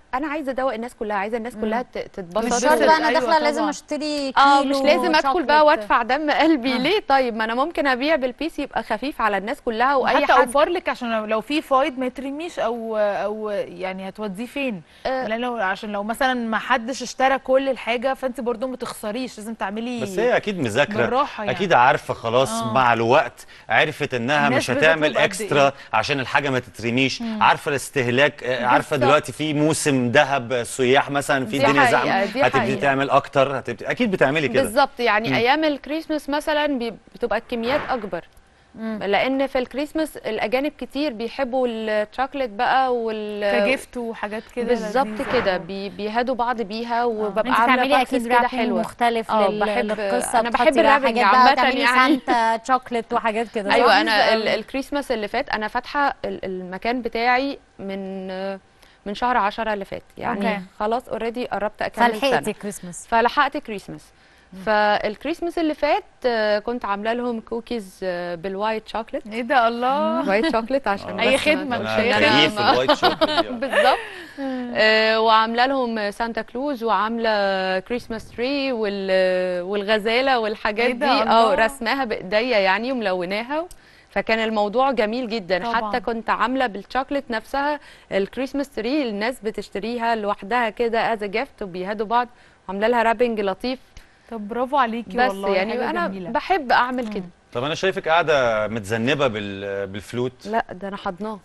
انا عايزه ادوق الناس كلها عايزه الناس كلها ت- تتبسط مش شرط بقى انا أيوة داخله لازم طبعاً. اشتري اه كيلو مش لازم اكل بقى شوكليت. وادفع دم قلبي ليه طيب ما انا ممكن ابيع بالبيس يبقى خفيف على الناس كلها واي حتى حد اوفر لك عشان لو- لو في فايض ما يترميش او او يعني هتوديه فين آه. لان لو عشان لو مثلا ما حدش اشترى كل الحاجه فانت برضو ما تخسريش لازم تعملي بس هي اكيد مذاكره بالراحة يعني. اكيد عارفه خلاص آه. مع الوقت عرفت انها الناس مش بتطلب هتعمل قد إيه. اكسترا عشان الحاجه ما تترميش مم. عارفه الاستهلاك آه، عارفه بالظبط. دلوقتي في موسم ذهب سياح مثلا في دي الدنيا حقيقة، زحمه دي هتبتدي حقيقة. تعمل اكتر هتبتدي اكيد بتعملي كده بالظبط يعني مم. ايام الكريسماس مثلا بي- بتبقى الكميات اكبر لان في الكريسماس الاجانب كتير بيحبوا الشوكليت بقى وال كجفت وحاجات كده بالظبط لذيذة. كده بي بيهادوا بعض بيها انت وببقى عامله تعملي باكسز اكيد كده رابينج حلوه مختلف اه لل- بحب للقصه انا بحب بتحطي بقى الرابنج حاجات بقى عامه وتعملي يعني سانتا شوكليت وحاجات كده ايوه صح؟ انا ال- الكريسماس اللي فات انا فاتحه ال- المكان بتاعي من من شهر 10 اللي فات يعني أوكي. خلاص اوريدي قربت اكمل فلحقتي سنه كريسماس فلحقت كريسماس فالكريسماس اللي فات آه، كنت عامله لهم كوكيز آه، بالوايت شوكليت ايه ده الله وايت شوكليت عشان أي بس خدمة، ما- مش انا أي أنا خدمة. كيف ما- الوايت شوكليت دي. بالظبط آه، وعامله لهم سانتا كلوز وعامله كريسماس تري وال والغزاله والحاجات إيه دي ده، اه الله. رسماها بايديا يعني وملوناها فكان الموضوع جميل جدا طبعاً. حتى كنت عامله بالشوكليت نفسها الكريسماس تري الناس بتشتريها لوحدها كده از جيفت وبيهدوا بعض وعامله لها رابنج لطيف طب برافو عليكي بس والله يعني حاجة انا جميلة. بحب اعمل كده طب انا شايفك قاعده متذنبه بال... بالفلوت لا ده انا حضناه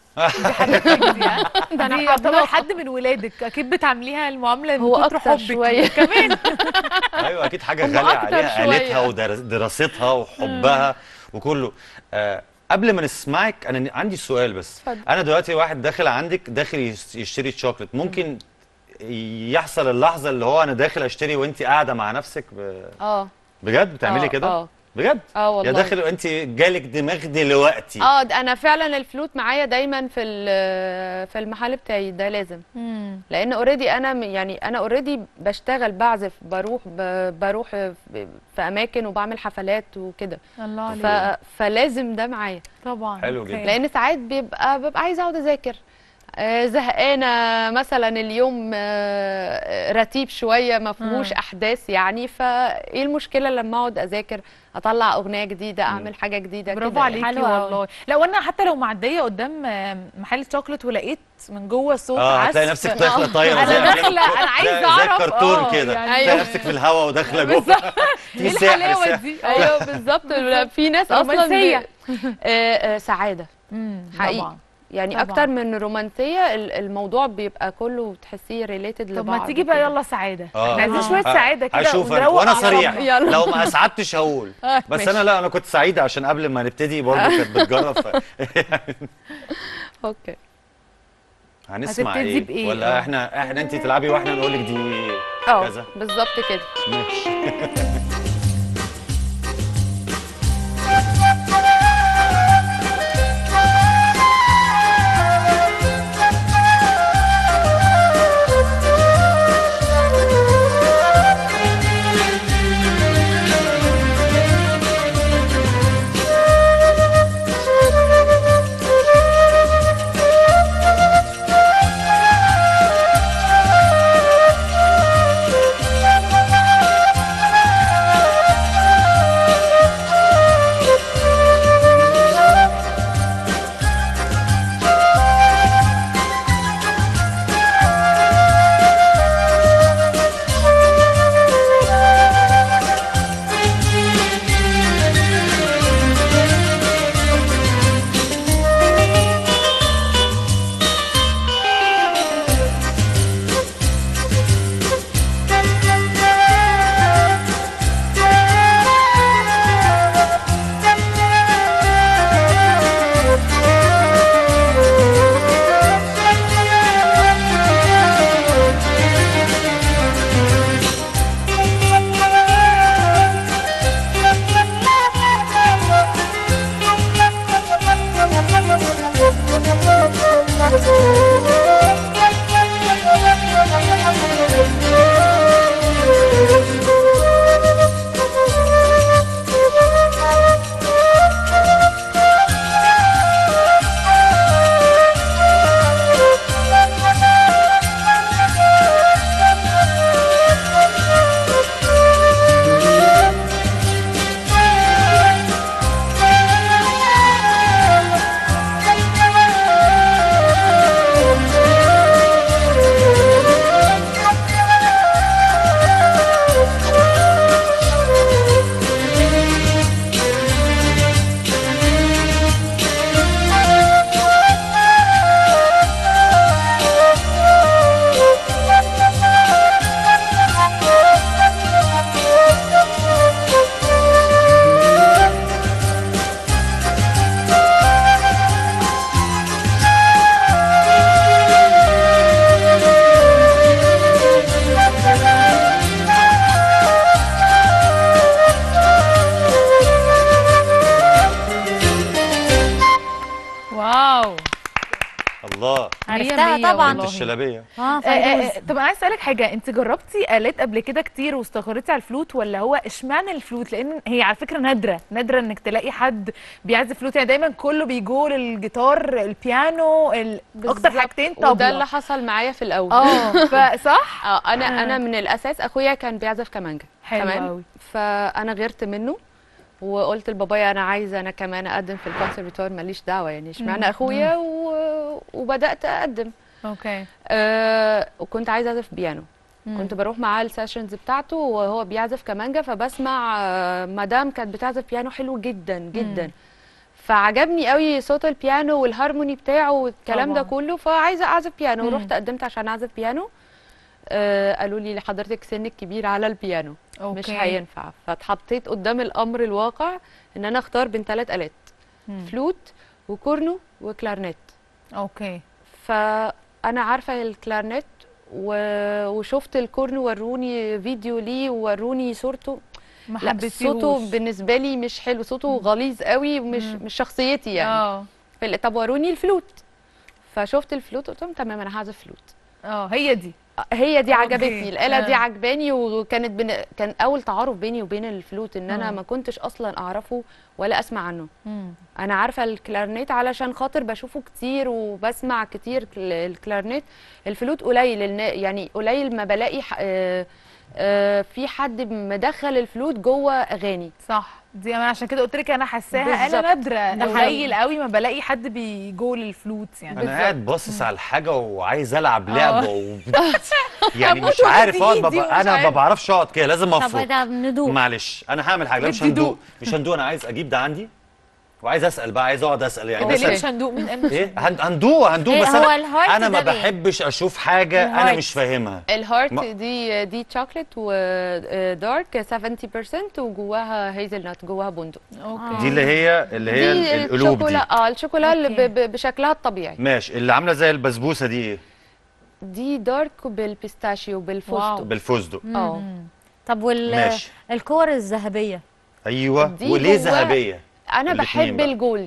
ده انا يعتبر حد من ولادك اكيد بتعمليها المعامله من هو كتر أكتر حبك شوية. كمان ايوه اكيد حاجه هم غاليه أكتر عليها شوية. آلتها ودراستها وحبها وكله آه قبل ما نسمعك انا عندي سؤال بس اتفضل. انا دلوقتي واحد داخل عندك داخل يس- يشتري شوكليت ممكن يحصل اللحظه اللي هو انا داخل اشتري وانت قاعده مع نفسك ب... اه بجد بتعملي آه، كده اه بجد اه والله يا داخل وانت جالك دماغ دلوقتي اه ده انا فعلا الفلوت معايا دايما في ال- في المحل بتاعي ده لازم مم. لان اوريدي انا م- يعني انا اوريدي بشتغل بعزف بروح ب- بروح في في اماكن وبعمل حفلات وكده الله ف... عليك فلازم ده معايا طبعا حلو أوكي. جدا. لان ساعات بيبقى ببقى عايزه اقعد اذاكر آه، زهقانه مثلا اليوم آه، رتيب شويه ما فيهوش مم. احداث يعني فايه المشكله لما اقعد اذاكر اطلع اغنيه جديده اعمل حاجه جديده برافو كده يعني. عليكي حلو أوي. والله لو انا حتى لو معديه قدام آه، محل شوكليت ولقيت من جوه صوت اه عزف هتلاقي نفسك داخله طايره انا زي أفلام داخله الكو- انا عايزه زي اعرف الكرتون آه، كده يعني تلاقي نفسك في الهواء وداخله جوه ايه في سحر الحلاوه سحر. دي ايوه بالظبط في ناس اصلا رومانسية. ب- آه، آه، سعاده مم، حقيقي. طبعا يعني طبعاً. اكتر من رومانسيه ال- الموضوع بيبقى كله تحسيه ريليتد لبعض طب ما تيجي بقى كده. يلا سعاده آه. احنا عايزين آه. شويه سعاده كده هشوف أنا. ونروق وانا على صريح بعض. يلا. لو ما اسعدتش هقول بس ماشي. انا لا انا كنت سعيده عشان قبل ما نبتدي برضه كانت بتجرب ف... اوكي هنسمع هتبتدي ايه بإيه؟ ولا آه. احنا احنا انت تلعبي واحنا نقول لك دي اه كذا بالظبط كده ماشي Thank طبعا بنت الشلبيه اه آه، آه، فيروز آه، طب انا عايز اسالك حاجه انت جربتي الات قبل كده كتير واستقريتي على الفلوت ولا هو اشمعنى الفلوت لان هي على فكره نادره نادره انك تلاقي حد بيعزف فلوت يعني دايما كله بيجول الجيتار البيانو ال... اكتر بالظبط. حاجتين طبلة وده اللي حصل معايا في الاول اه فصح اه انا آه. انا من الاساس اخويا كان بيعزف كمانجا حلو تمام؟ قوي. فانا غيرت منه وقلت لبابايا انا عايزه انا كمان اقدم في الكونسرفتوار ماليش دعوه يعني مم. اشمعنى اخويا و... وبدات اقدم اوكي آه وكنت عايزه اعزف بيانو مم. كنت بروح معاه السيشنز بتاعته وهو بيعزف كمانجا فبسمع آه مدام كانت بتعزف بيانو حلو جدا جدا مم. فعجبني قوي صوت البيانو والهارموني بتاعه والكلام ده طبعاً. كله فعايزه اعزف بيانو مم. ورحت قدمت عشان اعزف بيانو آه قالوا لي حضرتك سنك كبير على البيانو أوكي. مش هينفع فاتحطيت قدام الامر الواقع ان انا اختار بين ثلاث الات مم. فلوت وكورنو وكلارنيت اوكي فانا عارفه الكلارنيت و... وشفت الكورن وروني فيديو ليه ووروني صورته ما لا حبيتيهوش. صوته بالنسبه لي مش حلو صوته غليظ قوي ومش مم. مش شخصيتي يعني اه فال- طب وروني الفلوت فشفت الفلوت قلت لهم تمام انا هعزف فلوت اه هي دي هي دي أوكي. عجبتني الاله دي آه. عجباني وكانت بن... كان اول تعارف بيني وبين الفلوت ان انا آه. ما كنتش اصلا اعرفه ولا اسمع عنه مم. انا عارفه الكلارنيت علشان خاطر بشوفه كتير وبسمع كتير كل- الكلارنيت الفلوت قليل النا- يعني قليل ما بلاقي ح- آه، آه، في حد مدخل الفلوت جوه اغاني صح دي انا عشان كده قلت لك انا حاساها انا بالظبط. نادره ده قليل حقيقي. قوي ما بلاقي حد بيجول الفلوت يعني انا قاعد باصص على الحاجه وعايز العب آه. لعبه و... يعني هموت مش عارف اقعد وأدي إيدي ببقى ومش انا ما عارف. بعرفش اقعد كده لازم طب افرق ده ندوق معلش انا هعمل حاجه لا مش بدي هندوق دوق. مش هندوق انا عايز اجيب ده عندي وعايز اسال بقى عايز اقعد اسال يعني ايه ده ليه مثلا مش هندوق مين قال مش ايه هندوق؟ هن- هندوق هندوق إيه بس هو انا الهارت انا ما ده بإيه؟ بحبش اشوف حاجه انا الهارت. مش فاهمها الهارت ما- دي دي شوكليت ودارك 70% وجواها هيزل نات جواها بندق اوكي دي اللي هي اللي هي دي ال- القلوب دي الشوكولا اه الشوكولا اللي أوكي. ب- ب- بشكلها الطبيعي ماشي اللي عامله زي البسبوسه دي ايه دي دارك بالبيستاشيو بالفستق واو. بالفستق اه مم. طب وال ماشي. الكور الذهبيه ايوه دي وليه جواها- ذهبيه انا الاتنين بحب بقى. الجولد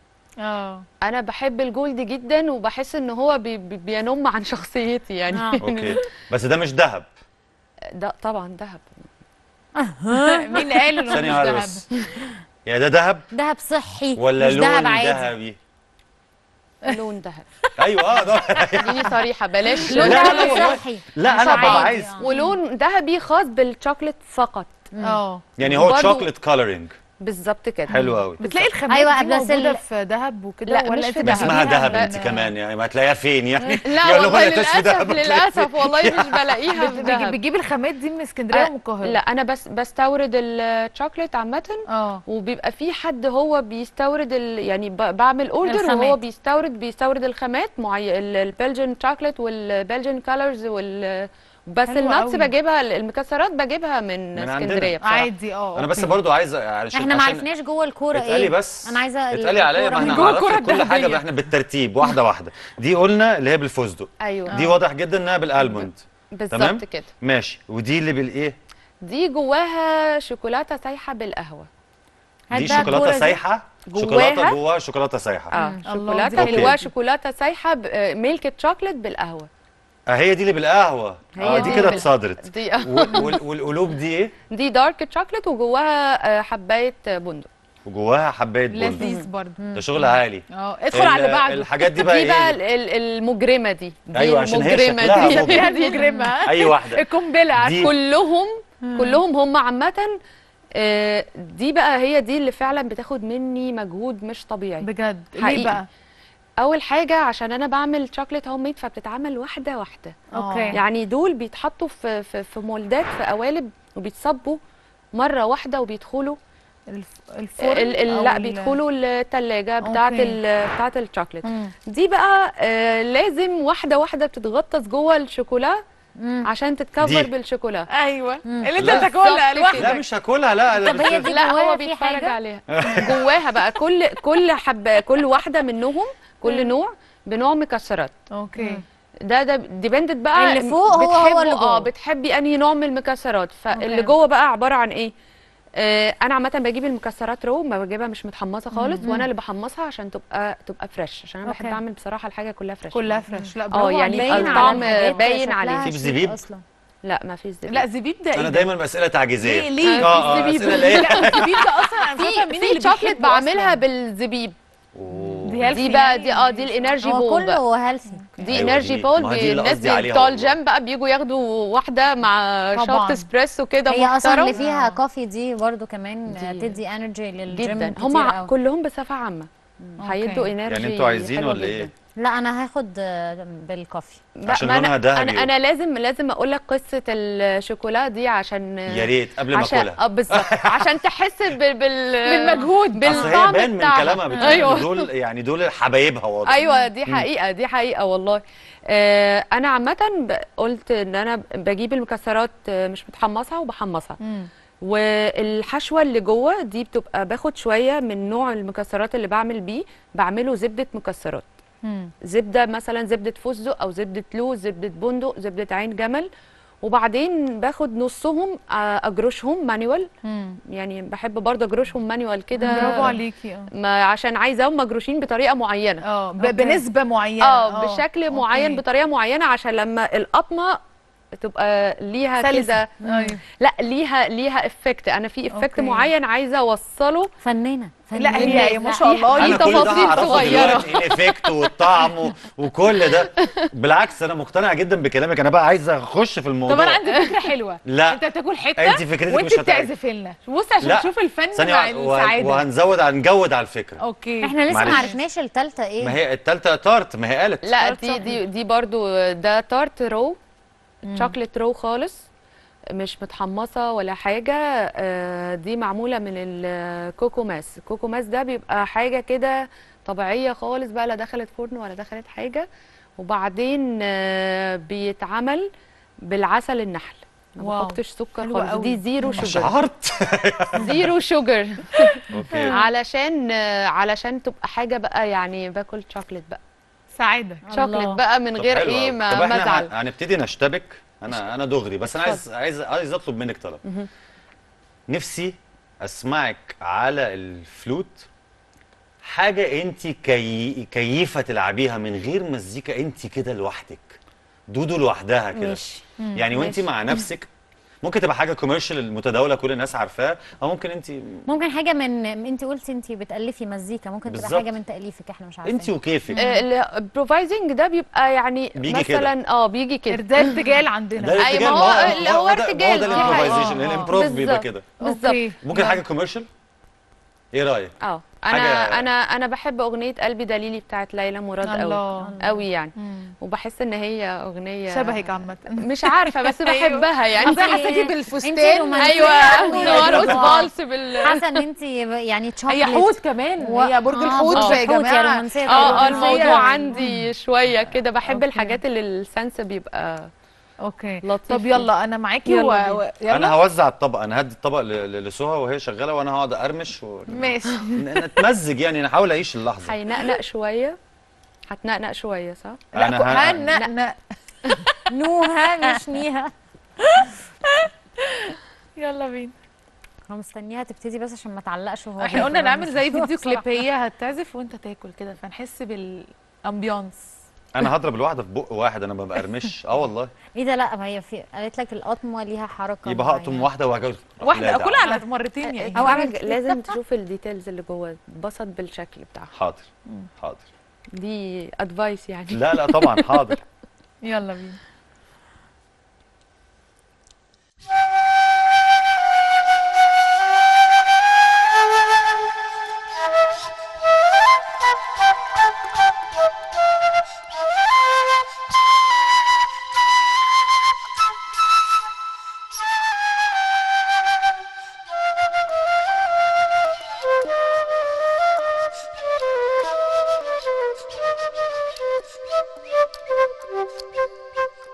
اه انا بحب الجولد جدا وبحس ان هو بي بي- بينم عن شخصيتي يعني آه. اوكي بس ده مش ذهب ده طبعا ذهب مين قال انه ثانيه مش واحده ذهب بس يا ده ذهب دهب صحي ولا مش لون دهب عادي ذهبي لون ذهب ايوه اه ده اديني صريحه بلاش لون لا، لا، دهب والله. صحي لا مش انا ببقى عادي، عايز آه. ولون ذهبي خاص بالشوكليت فقط اه يعني هو برضو- شوكليت كولرنج بالظبط كده حلو قوي بتلاقي الخامات أيوة، دي بس موجوده ال- في ذهب وكده لا، ولا مش انت في ما دهب. اسمها بتجيبيها ذهب من- انت كمان يعني ما هتلاقيها فين يعني لا يا والله لو لقيتهاش في للاسف دهب، للاسف والله مش بلاقيها في بت- دهب بتجيبي الخامات دي من اسكندريه أه، ومن القاهره لا انا بس بستورد الشوكليت عامه اه وبيبقى في حد هو بيستورد ال... يعني ب... بعمل اوردر الخامات. وهو بيستورد بيستورد الخامات معي... البلجن شوكليت والبلجن كولرز وال بس حلو الناتس قوي. بجيبها المكسرات بجيبها من, من عندنا. اسكندريه بصراحه عادي اه انا بس أوكي. برضو عايز علشان احنا ما عشان عرفناش جوه الكوره اتقالي ايه بس انا عايزه اتقالي عليا ما الكورة احنا من جوه هنعرفش الكرة كل حاجه الذهبية. احنا بالترتيب واحده واحده دي قلنا اللي هي بالفستق ايوه دي واضح جدا انها بالالموند تمام بالظبط كده ماشي ودي اللي بالايه دي جواها شوكولاته سايحه بالقهوه هات دي بقى الكورة شوكولاته دي. مايحه جواها- شوكولاته جواها شوكولاته سايحه اه الله، دي شوكولاته حلوة جواها دي. شوكولاته سايحه ب- آه، ميلك شوكليت بالقهوه اه هي دي اللي بالقهوه هي اه دي دي كده بال- اتصدرت دي وال- وال- والقلوب دي ايه دي دارك شوكليت وجواها آه، حبايه بندق وجواها حبايه بندق لذيذ برضه ده شغل عالي اه ادخل على اللي ال- بعده الحاجات دي بقى دي بقى ايه ال- ال- المجرمه دي دي أيوة، عشان هي المجرمة شكلها دي. مجرم. فيها المجرمه اي واحده القنبله عارفة؟ دي كلهم كلهم هم عامه آه، دي بقى هي دي اللي فعلا بتاخد مني مجهود مش طبيعي بجد ليه حقيقي. بقى اول حاجه عشان انا بعمل شوكليت هوم ميد فبتتعمل واحده واحده اوكي يعني دول بيتحطوا في في في مولدات في قوالب وبيتصبوا مره واحده وبيدخلوا الف- الفرن ال ال أو لا ال- بيدخلوا الثلاجه بتاعه أوكي. ال- بتاعه الشوكليت مم. دي بقى آه لازم واحده واحده بتتغطس جوه الشوكولا عشان تتكفر دي. بالشوكولا ايوه اللي انت لا. بتاكلها بالظبط لا لوحدك مش هاكلها لا طب هي دي لا جواها هو في بيتفرج حاجة؟ عليها جواها بقى كل كل حبه كل واحده منهم كل نوع بنوع مكسرات اوكي ده ده ديبندد بقى اللي فوق هو- هو بتحبوا- اللي جوه. اه بتحبي انهي نوع من المكسرات فاللي أوكي. جوه بقى عباره عن ايه آه، انا عامه بجيب المكسرات رو ما بجيبها مش متحمصه خالص مم. وانا اللي بحمصها عشان تبقى تبقى فريش عشان انا بحب أوكي. اعمل بصراحه الحاجه كلها فريش كلها فريش لا اه برافو يعني عليك. باين على الطعم الحاجات باين شكلها عليه في شيك زبيب؟ اصلا لا ما فيش زبيب لا زبيب ده انا إيه دايما باسئله تعجيزيه ليه ليه اه اه زبيب. اسئله ايه لا الزبيب ده اصلا انا مش عارفه في مين في اللي شوكليت بيحبه بعملها أصلاً. بالزبيب دي healthy دي بقى يعني؟ دي اه دي الانرجي هو بول بقى كله هيلثي دي أيوة انرجي دي- بول ما هي دي بي- اللي الناس قصدي عليها بتوع والله. الجيم بقى بيجوا ياخدوا واحده مع طبعاً. شوت اسبريسو كده هي اصلا اللي محترم فيها كوفي دي برضو كمان دي- تدي انرجي للجيم جدا كتير هم قوي. كلهم بصفه عامه هيدوا انرجي يعني انتوا عايزين حلوة ولا جداً. ايه؟ لا انا هاخد آه، بالكوفي لا، عشان ما لونها انا ذهبي انا, أنا لازم لازم اقول لك قصه الشوكولا دي عشان يا ريت قبل ما عشان اكلها اه بالظبط عشان تحس بال... بال... بالمجهود اصل هي بالطعم باين من بتاعها. كلامها بتقول ايوه إن دول يعني دول حبايبها واضح ايوه دي حقيقه دي حقيقه والله آه انا عامه ب- قلت ان انا بجيب المكسرات آه، مش متحمصها وبحمصها مم. والحشوه اللي جوه دي بتبقى باخد شويه من نوع المكسرات اللي بعمل بيه بعمله زبده مكسرات مم. زبده مثلا زبده فستق او زبده لوز زبده بندق زبده عين جمل وبعدين باخد نصهم آه، اجرشهم مانيوال مم. يعني بحب برضه اجرشهم مانيوال كده برافو عليكي اه ما عشان عايزاهم مجروشين بطريقه معينه اه ب- بنسبه معينه اه بشكل معين أوكي. بطريقه معينه عشان لما القطمه تبقى ليها سلسة. كده أيوة. لا ليها ليها افكت انا في افكت أوكي. معين عايزه اوصله فنانه لا هي ما شاء الله في انا كل ده تفاصيل هعرفه صغيره دلوقتي الافكت والطعم و- وكل ده بالعكس انا مقتنع جدا بكلامك انا بقى عايز اخش في الموضوع طب انا عندي فكره حلوه لا. انت بتاكل حته أنت فكرتك وانت مش هتعجب. بتعزف لنا بص عشان لا. تشوف الفن ثانية مع واحدة، وه- السعاده وهنزود هنجود على الفكره اوكي احنا لسه معلش. ما عرفناش التالتة ايه ما هي التالتة تارت ما هي قالت لا تارت دي شوكليت. دي دي برضو ده تارت رو شوكليت رو خالص مش متحمصه ولا حاجه آه، دي معموله من الكوكو ماس الكوكو ماس ده بيبقى حاجه كده طبيعيه خالص بقى لا دخلت فرن ولا دخلت حاجه وبعدين آه، بيتعمل بالعسل النحل ما واو. بحطش سكر حلوة خالص قوي. دي زيرو شوجر شعرت زيرو شوجر اوكي علشان آه، علشان تبقى حاجه بقى يعني باكل شوكليت بقى سعاده شوكليت بقى من طب غير حلو ايه أوي. ما طب ما احنا ازعل هن- هنبتدي نشتبك انا انا دغري بس انا عايز عايز عايز اطلب منك طلب مهم. نفسي اسمعك على الفلوت حاجه انت كي... كيفه تلعبيها من غير مزيكا انت كده لوحدك دودو لوحدها كده ماشي يعني وانت ماشي. مع نفسك ممكن تبقى حاجه كوميرشال متداوله كل الناس عارفاها او ممكن انت ممكن حاجه من انت قلتي انت بتالفي مزيكا ممكن تبقى بالظبط. حاجه من تاليفك احنا مش عارفين انت وكيفك البروفايزنج ده بيبقى يعني بيجي كده. مثلا اه بيجي كده ده ارتجال عندنا ده أيوة، الارتجال ما هو اللي هو ده- ما ارتجال. ده دي حقيقة. الامبروفيزيشن آه، آه. الامبروف بيبقى بالظبط. كده بالظبط أوكي. ممكن لا. حاجه كوميرشال ايه رايك اه انا حاجة- انا انا بحب اغنيه قلبي دليلي بتاعت ليلى مراد قوي الله قوي يعني مم. وبحس ان هي اغنيه شبهك عامه مش عارفه بس بحبها يعني أصل حسيتي انت بالفستان رومانسية ايوه قوي. نرقص آه. فالس بال حاسه ان انت يعني هي تشوكليت حوت كمان هي برج آه، الحوت برج يا الحوت يا جماعه رومانسية اه اه رومانسية. الموضوع عندي شويه كده بحب أوكي. الحاجات اللي السنس بيبقى اوكي لطيف طب يلا انا معاكي يلا و... بينا. و... انا يلا هوزع الطبق انا هدي الطبق ل- ل- لسهى وهي شغاله وانا هقعد ارمش و... ماشي ن- نتمزج يعني نحاول اعيش اللحظه هينقنق شويه هتنقنق شويه صح انا ه- هنقنق نوها مش نيها يلا بينا انا مستنيها تبتدي بس عشان ما تعلقش وهو احنا قلنا بيفرم. نعمل زي فيديو بصراحة. كليب هي هتعزف وانت تاكل كده فنحس بالامبيانس انا هضرب الواحده في بق واحد انا ما برمش اه والله ايه ده لا ما هي في قالت لك القطمه ليها حركه يبقى هقطم معينة. واحده وهجوز واحده اكلها على مرتين يعني او أعمل اعمل كده. لازم تشوف الديتيلز اللي جوه اتبسط بالشكل بتاعها حاضر حاضر دي ادفايس يعني لا لا طبعا حاضر يلا بينا Thank you.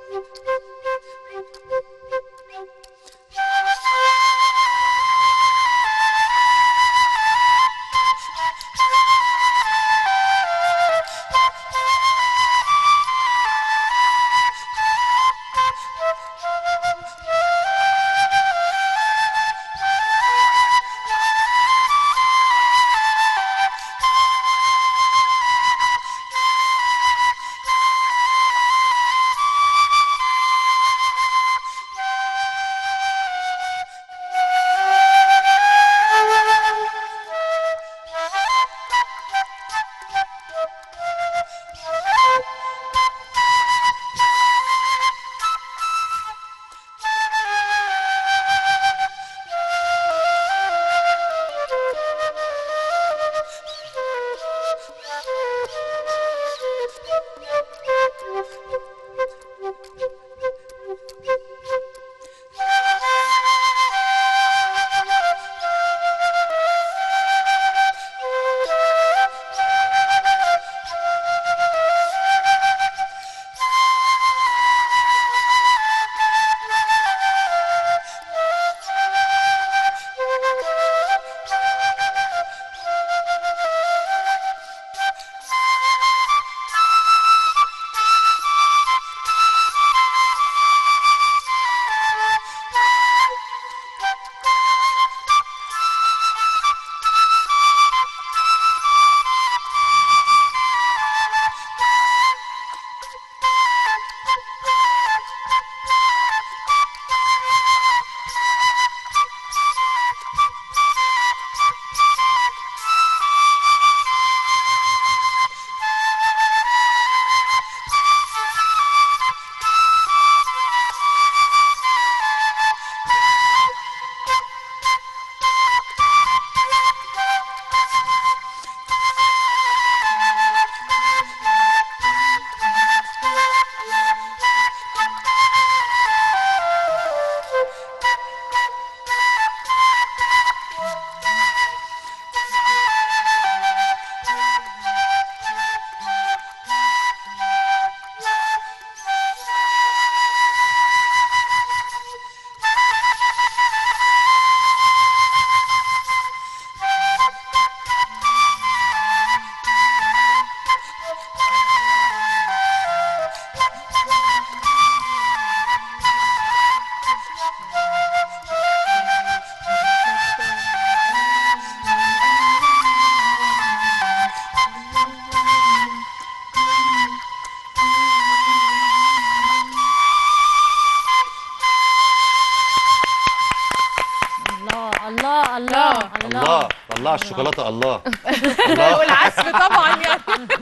الله الله الشوكولاته الله الله والعسل طبعا يعني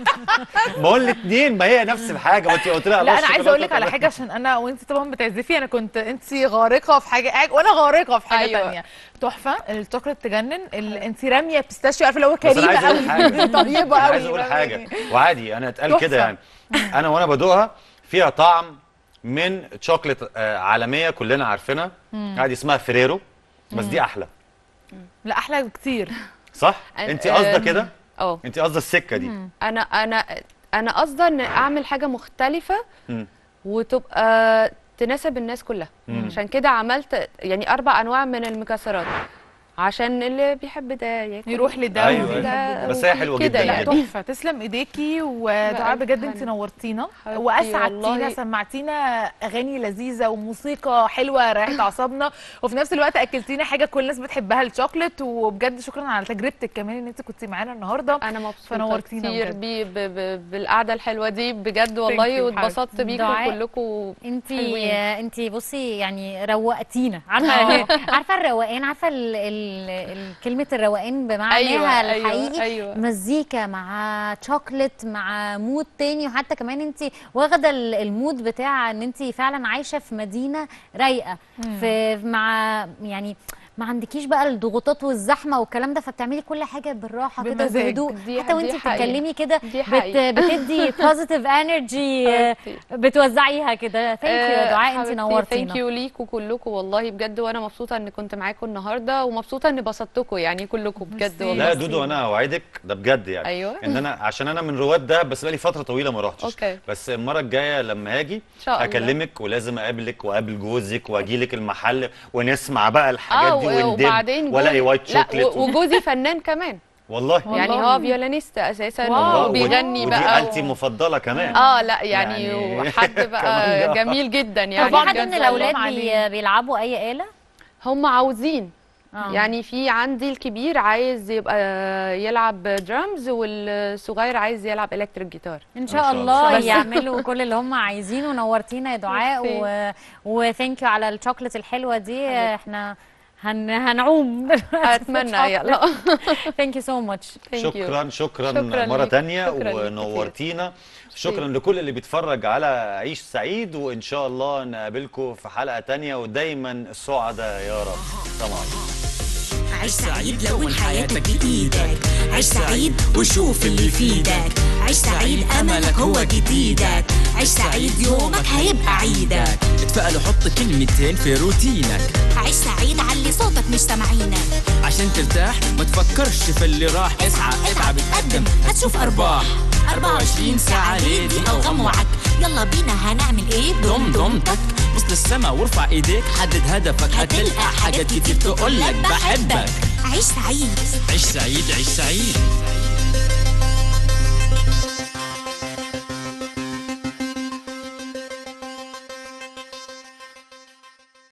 ما هو الاثنين ما هي نفس الحاجه ما انت قلت لها لا الله انا عايزه اقول لك على الشوكولاتة حاجه عشان انا وانت طبعا بتعزفي انا كنت انت غارقه في حاجه حاجة وانا غارقه في حاجه أيوة. تانية تحفه الشوكولاته تجنن ال- انت راميه بيستاشيو عارفه اللي هو بس أنا كريمه عايز أقول قوي حاجة. طيبه أنا قوي عايز اقول فاهمة حاجه يعني؟ وعادي انا اتقال تحفة. كده يعني انا وانا بدوقها فيها طعم من شوكليت آه، عالميه كلنا عارفينها مم. عادي اسمها فريرو بس مم. دي احلى لا احلى بكتير صح أن- انت قاصده أم، كده اه انت قاصده السكه دي انا انا انا قصدي ان اعمل حاجه مختلفه مم. وتبقى تناسب الناس كلها مم. عشان كده عملت يعني اربع انواع من المكسرات عشان اللي بيحب ده ياكل يروح لده أيوة، وده أيوة. بس هي حلوة كده جدا يعني. جدا. تحفه تسلم ايديكي ودعاء ألف بجد انت هنا. نورتينا حبيبتي واسعدتينا والله. سمعتينا اغاني لذيذه وموسيقى حلوه ريحت اعصابنا وفي نفس الوقت اكلتينا حاجه كل الناس بتحبها الشوكليت وبجد شكرا على تجربتك كمان ان انت كنتي معانا النهارده انا مبسوطه فنورتينا كتير بجد. بي ب ب بالقعده الحلوه دي بجد Thank you والله حبيبتي. واتبسطت بيكم دعاء، كلكم انت حلوين. انت بصي يعني روقتينا عارفه عارفه الروقان عارفه ال ال ال كلمه الروقان بمعناها أيوة، أيوة، الحقيقي أيوة. مزيكا مع شوكليت مع مود تاني وحتى كمان انت واخده ال- المود بتاع ان انت فعلا عايشه في مدينه رايقه في مع يعني ما عندكيش بقى الضغوطات والزحمه والكلام ده فبتعملي كل حاجه بالراحه كده بمزاج. وبهدوء دي- حتى وانت دي حقيقة. بتتكلمي كده دي بت حقيقة. بتدي بوزيتيف انرجي حبيبتي. بتوزعيها كده ثانك يو يا دعاء انت ثانك نورتينا يو ليكوا كلكم والله بجد وانا مبسوطه ان كنت معاكم النهارده ومبسوطه اني بسطتكم يعني كلكم بجد والله لا يا دودو انا اوعدك ده بجد يعني أيوة. ان انا عشان انا من رواد ده بس بقالي فتره طويله ما روحتش أوكي. بس المره الجايه لما هاجي إن شاء الله. اكلمك ولازم اقابلك واقابل جوزك واجي لك المحل ونسمع بقى الحاجات اه دي و- وندب وبعدين والاقي جوزي- وايت لا شوكليت و- وجوزي فنان كمان والله يعني والله. هو فيولانيست اساسا الله، وبيغني ودي بقى آلتي المفضله كمان اه لا يعني, يعني وحد بقى كمان ده. جميل جدا طب يعني في حد بجد من الاولاد والله بي عليه. بيلعبوا اي آلة؟ هم عاوزين آه. يعني في عندي الكبير عايز يبقى يلعب درامز والصغير عايز يلعب الكتريك جيتار ان إن شاء شاء الله الله. بس. يعملوا كل اللي هم عايزينه نورتينا يا دعاء و... ميرسي. وثانك يو على الشوكليت الحلوه دي احنا هن... هنعوم اتمنى يلا ثانك يو سو ماتش شكرا شكرا, شكراً مره ليك. تانية شكراً ليك كتير. ونورتينا شكرا لكل اللي بيتفرج على عيش سعيد وان شاء الله نقابلكم في حلقه تانية ودايما السعداء يا رب سلام عليكم عيش سعيد لون حياتك بإيدك عيش سعيد وشوف اللي يفيدك عيش سعيد أملك هو جديدك عيش سعيد يومك هيبقى عيدك اتفقل وحط كلمتين في روتينك عيش سعيد علي صوتك مش سامعينك عشان ترتاح ما تفكرش في اللي راح اسعى اتعب اتقدم هتشوف ارباح 24 ساعة ليدي او غم وعك يلا بينا هنعمل ايه ضم ضمتك بص للسما وارفع ايديك حدد هدفك هتلقى حاجات كتير تقولك بحبك عيش سعيد عيش سعيد عيش سعيد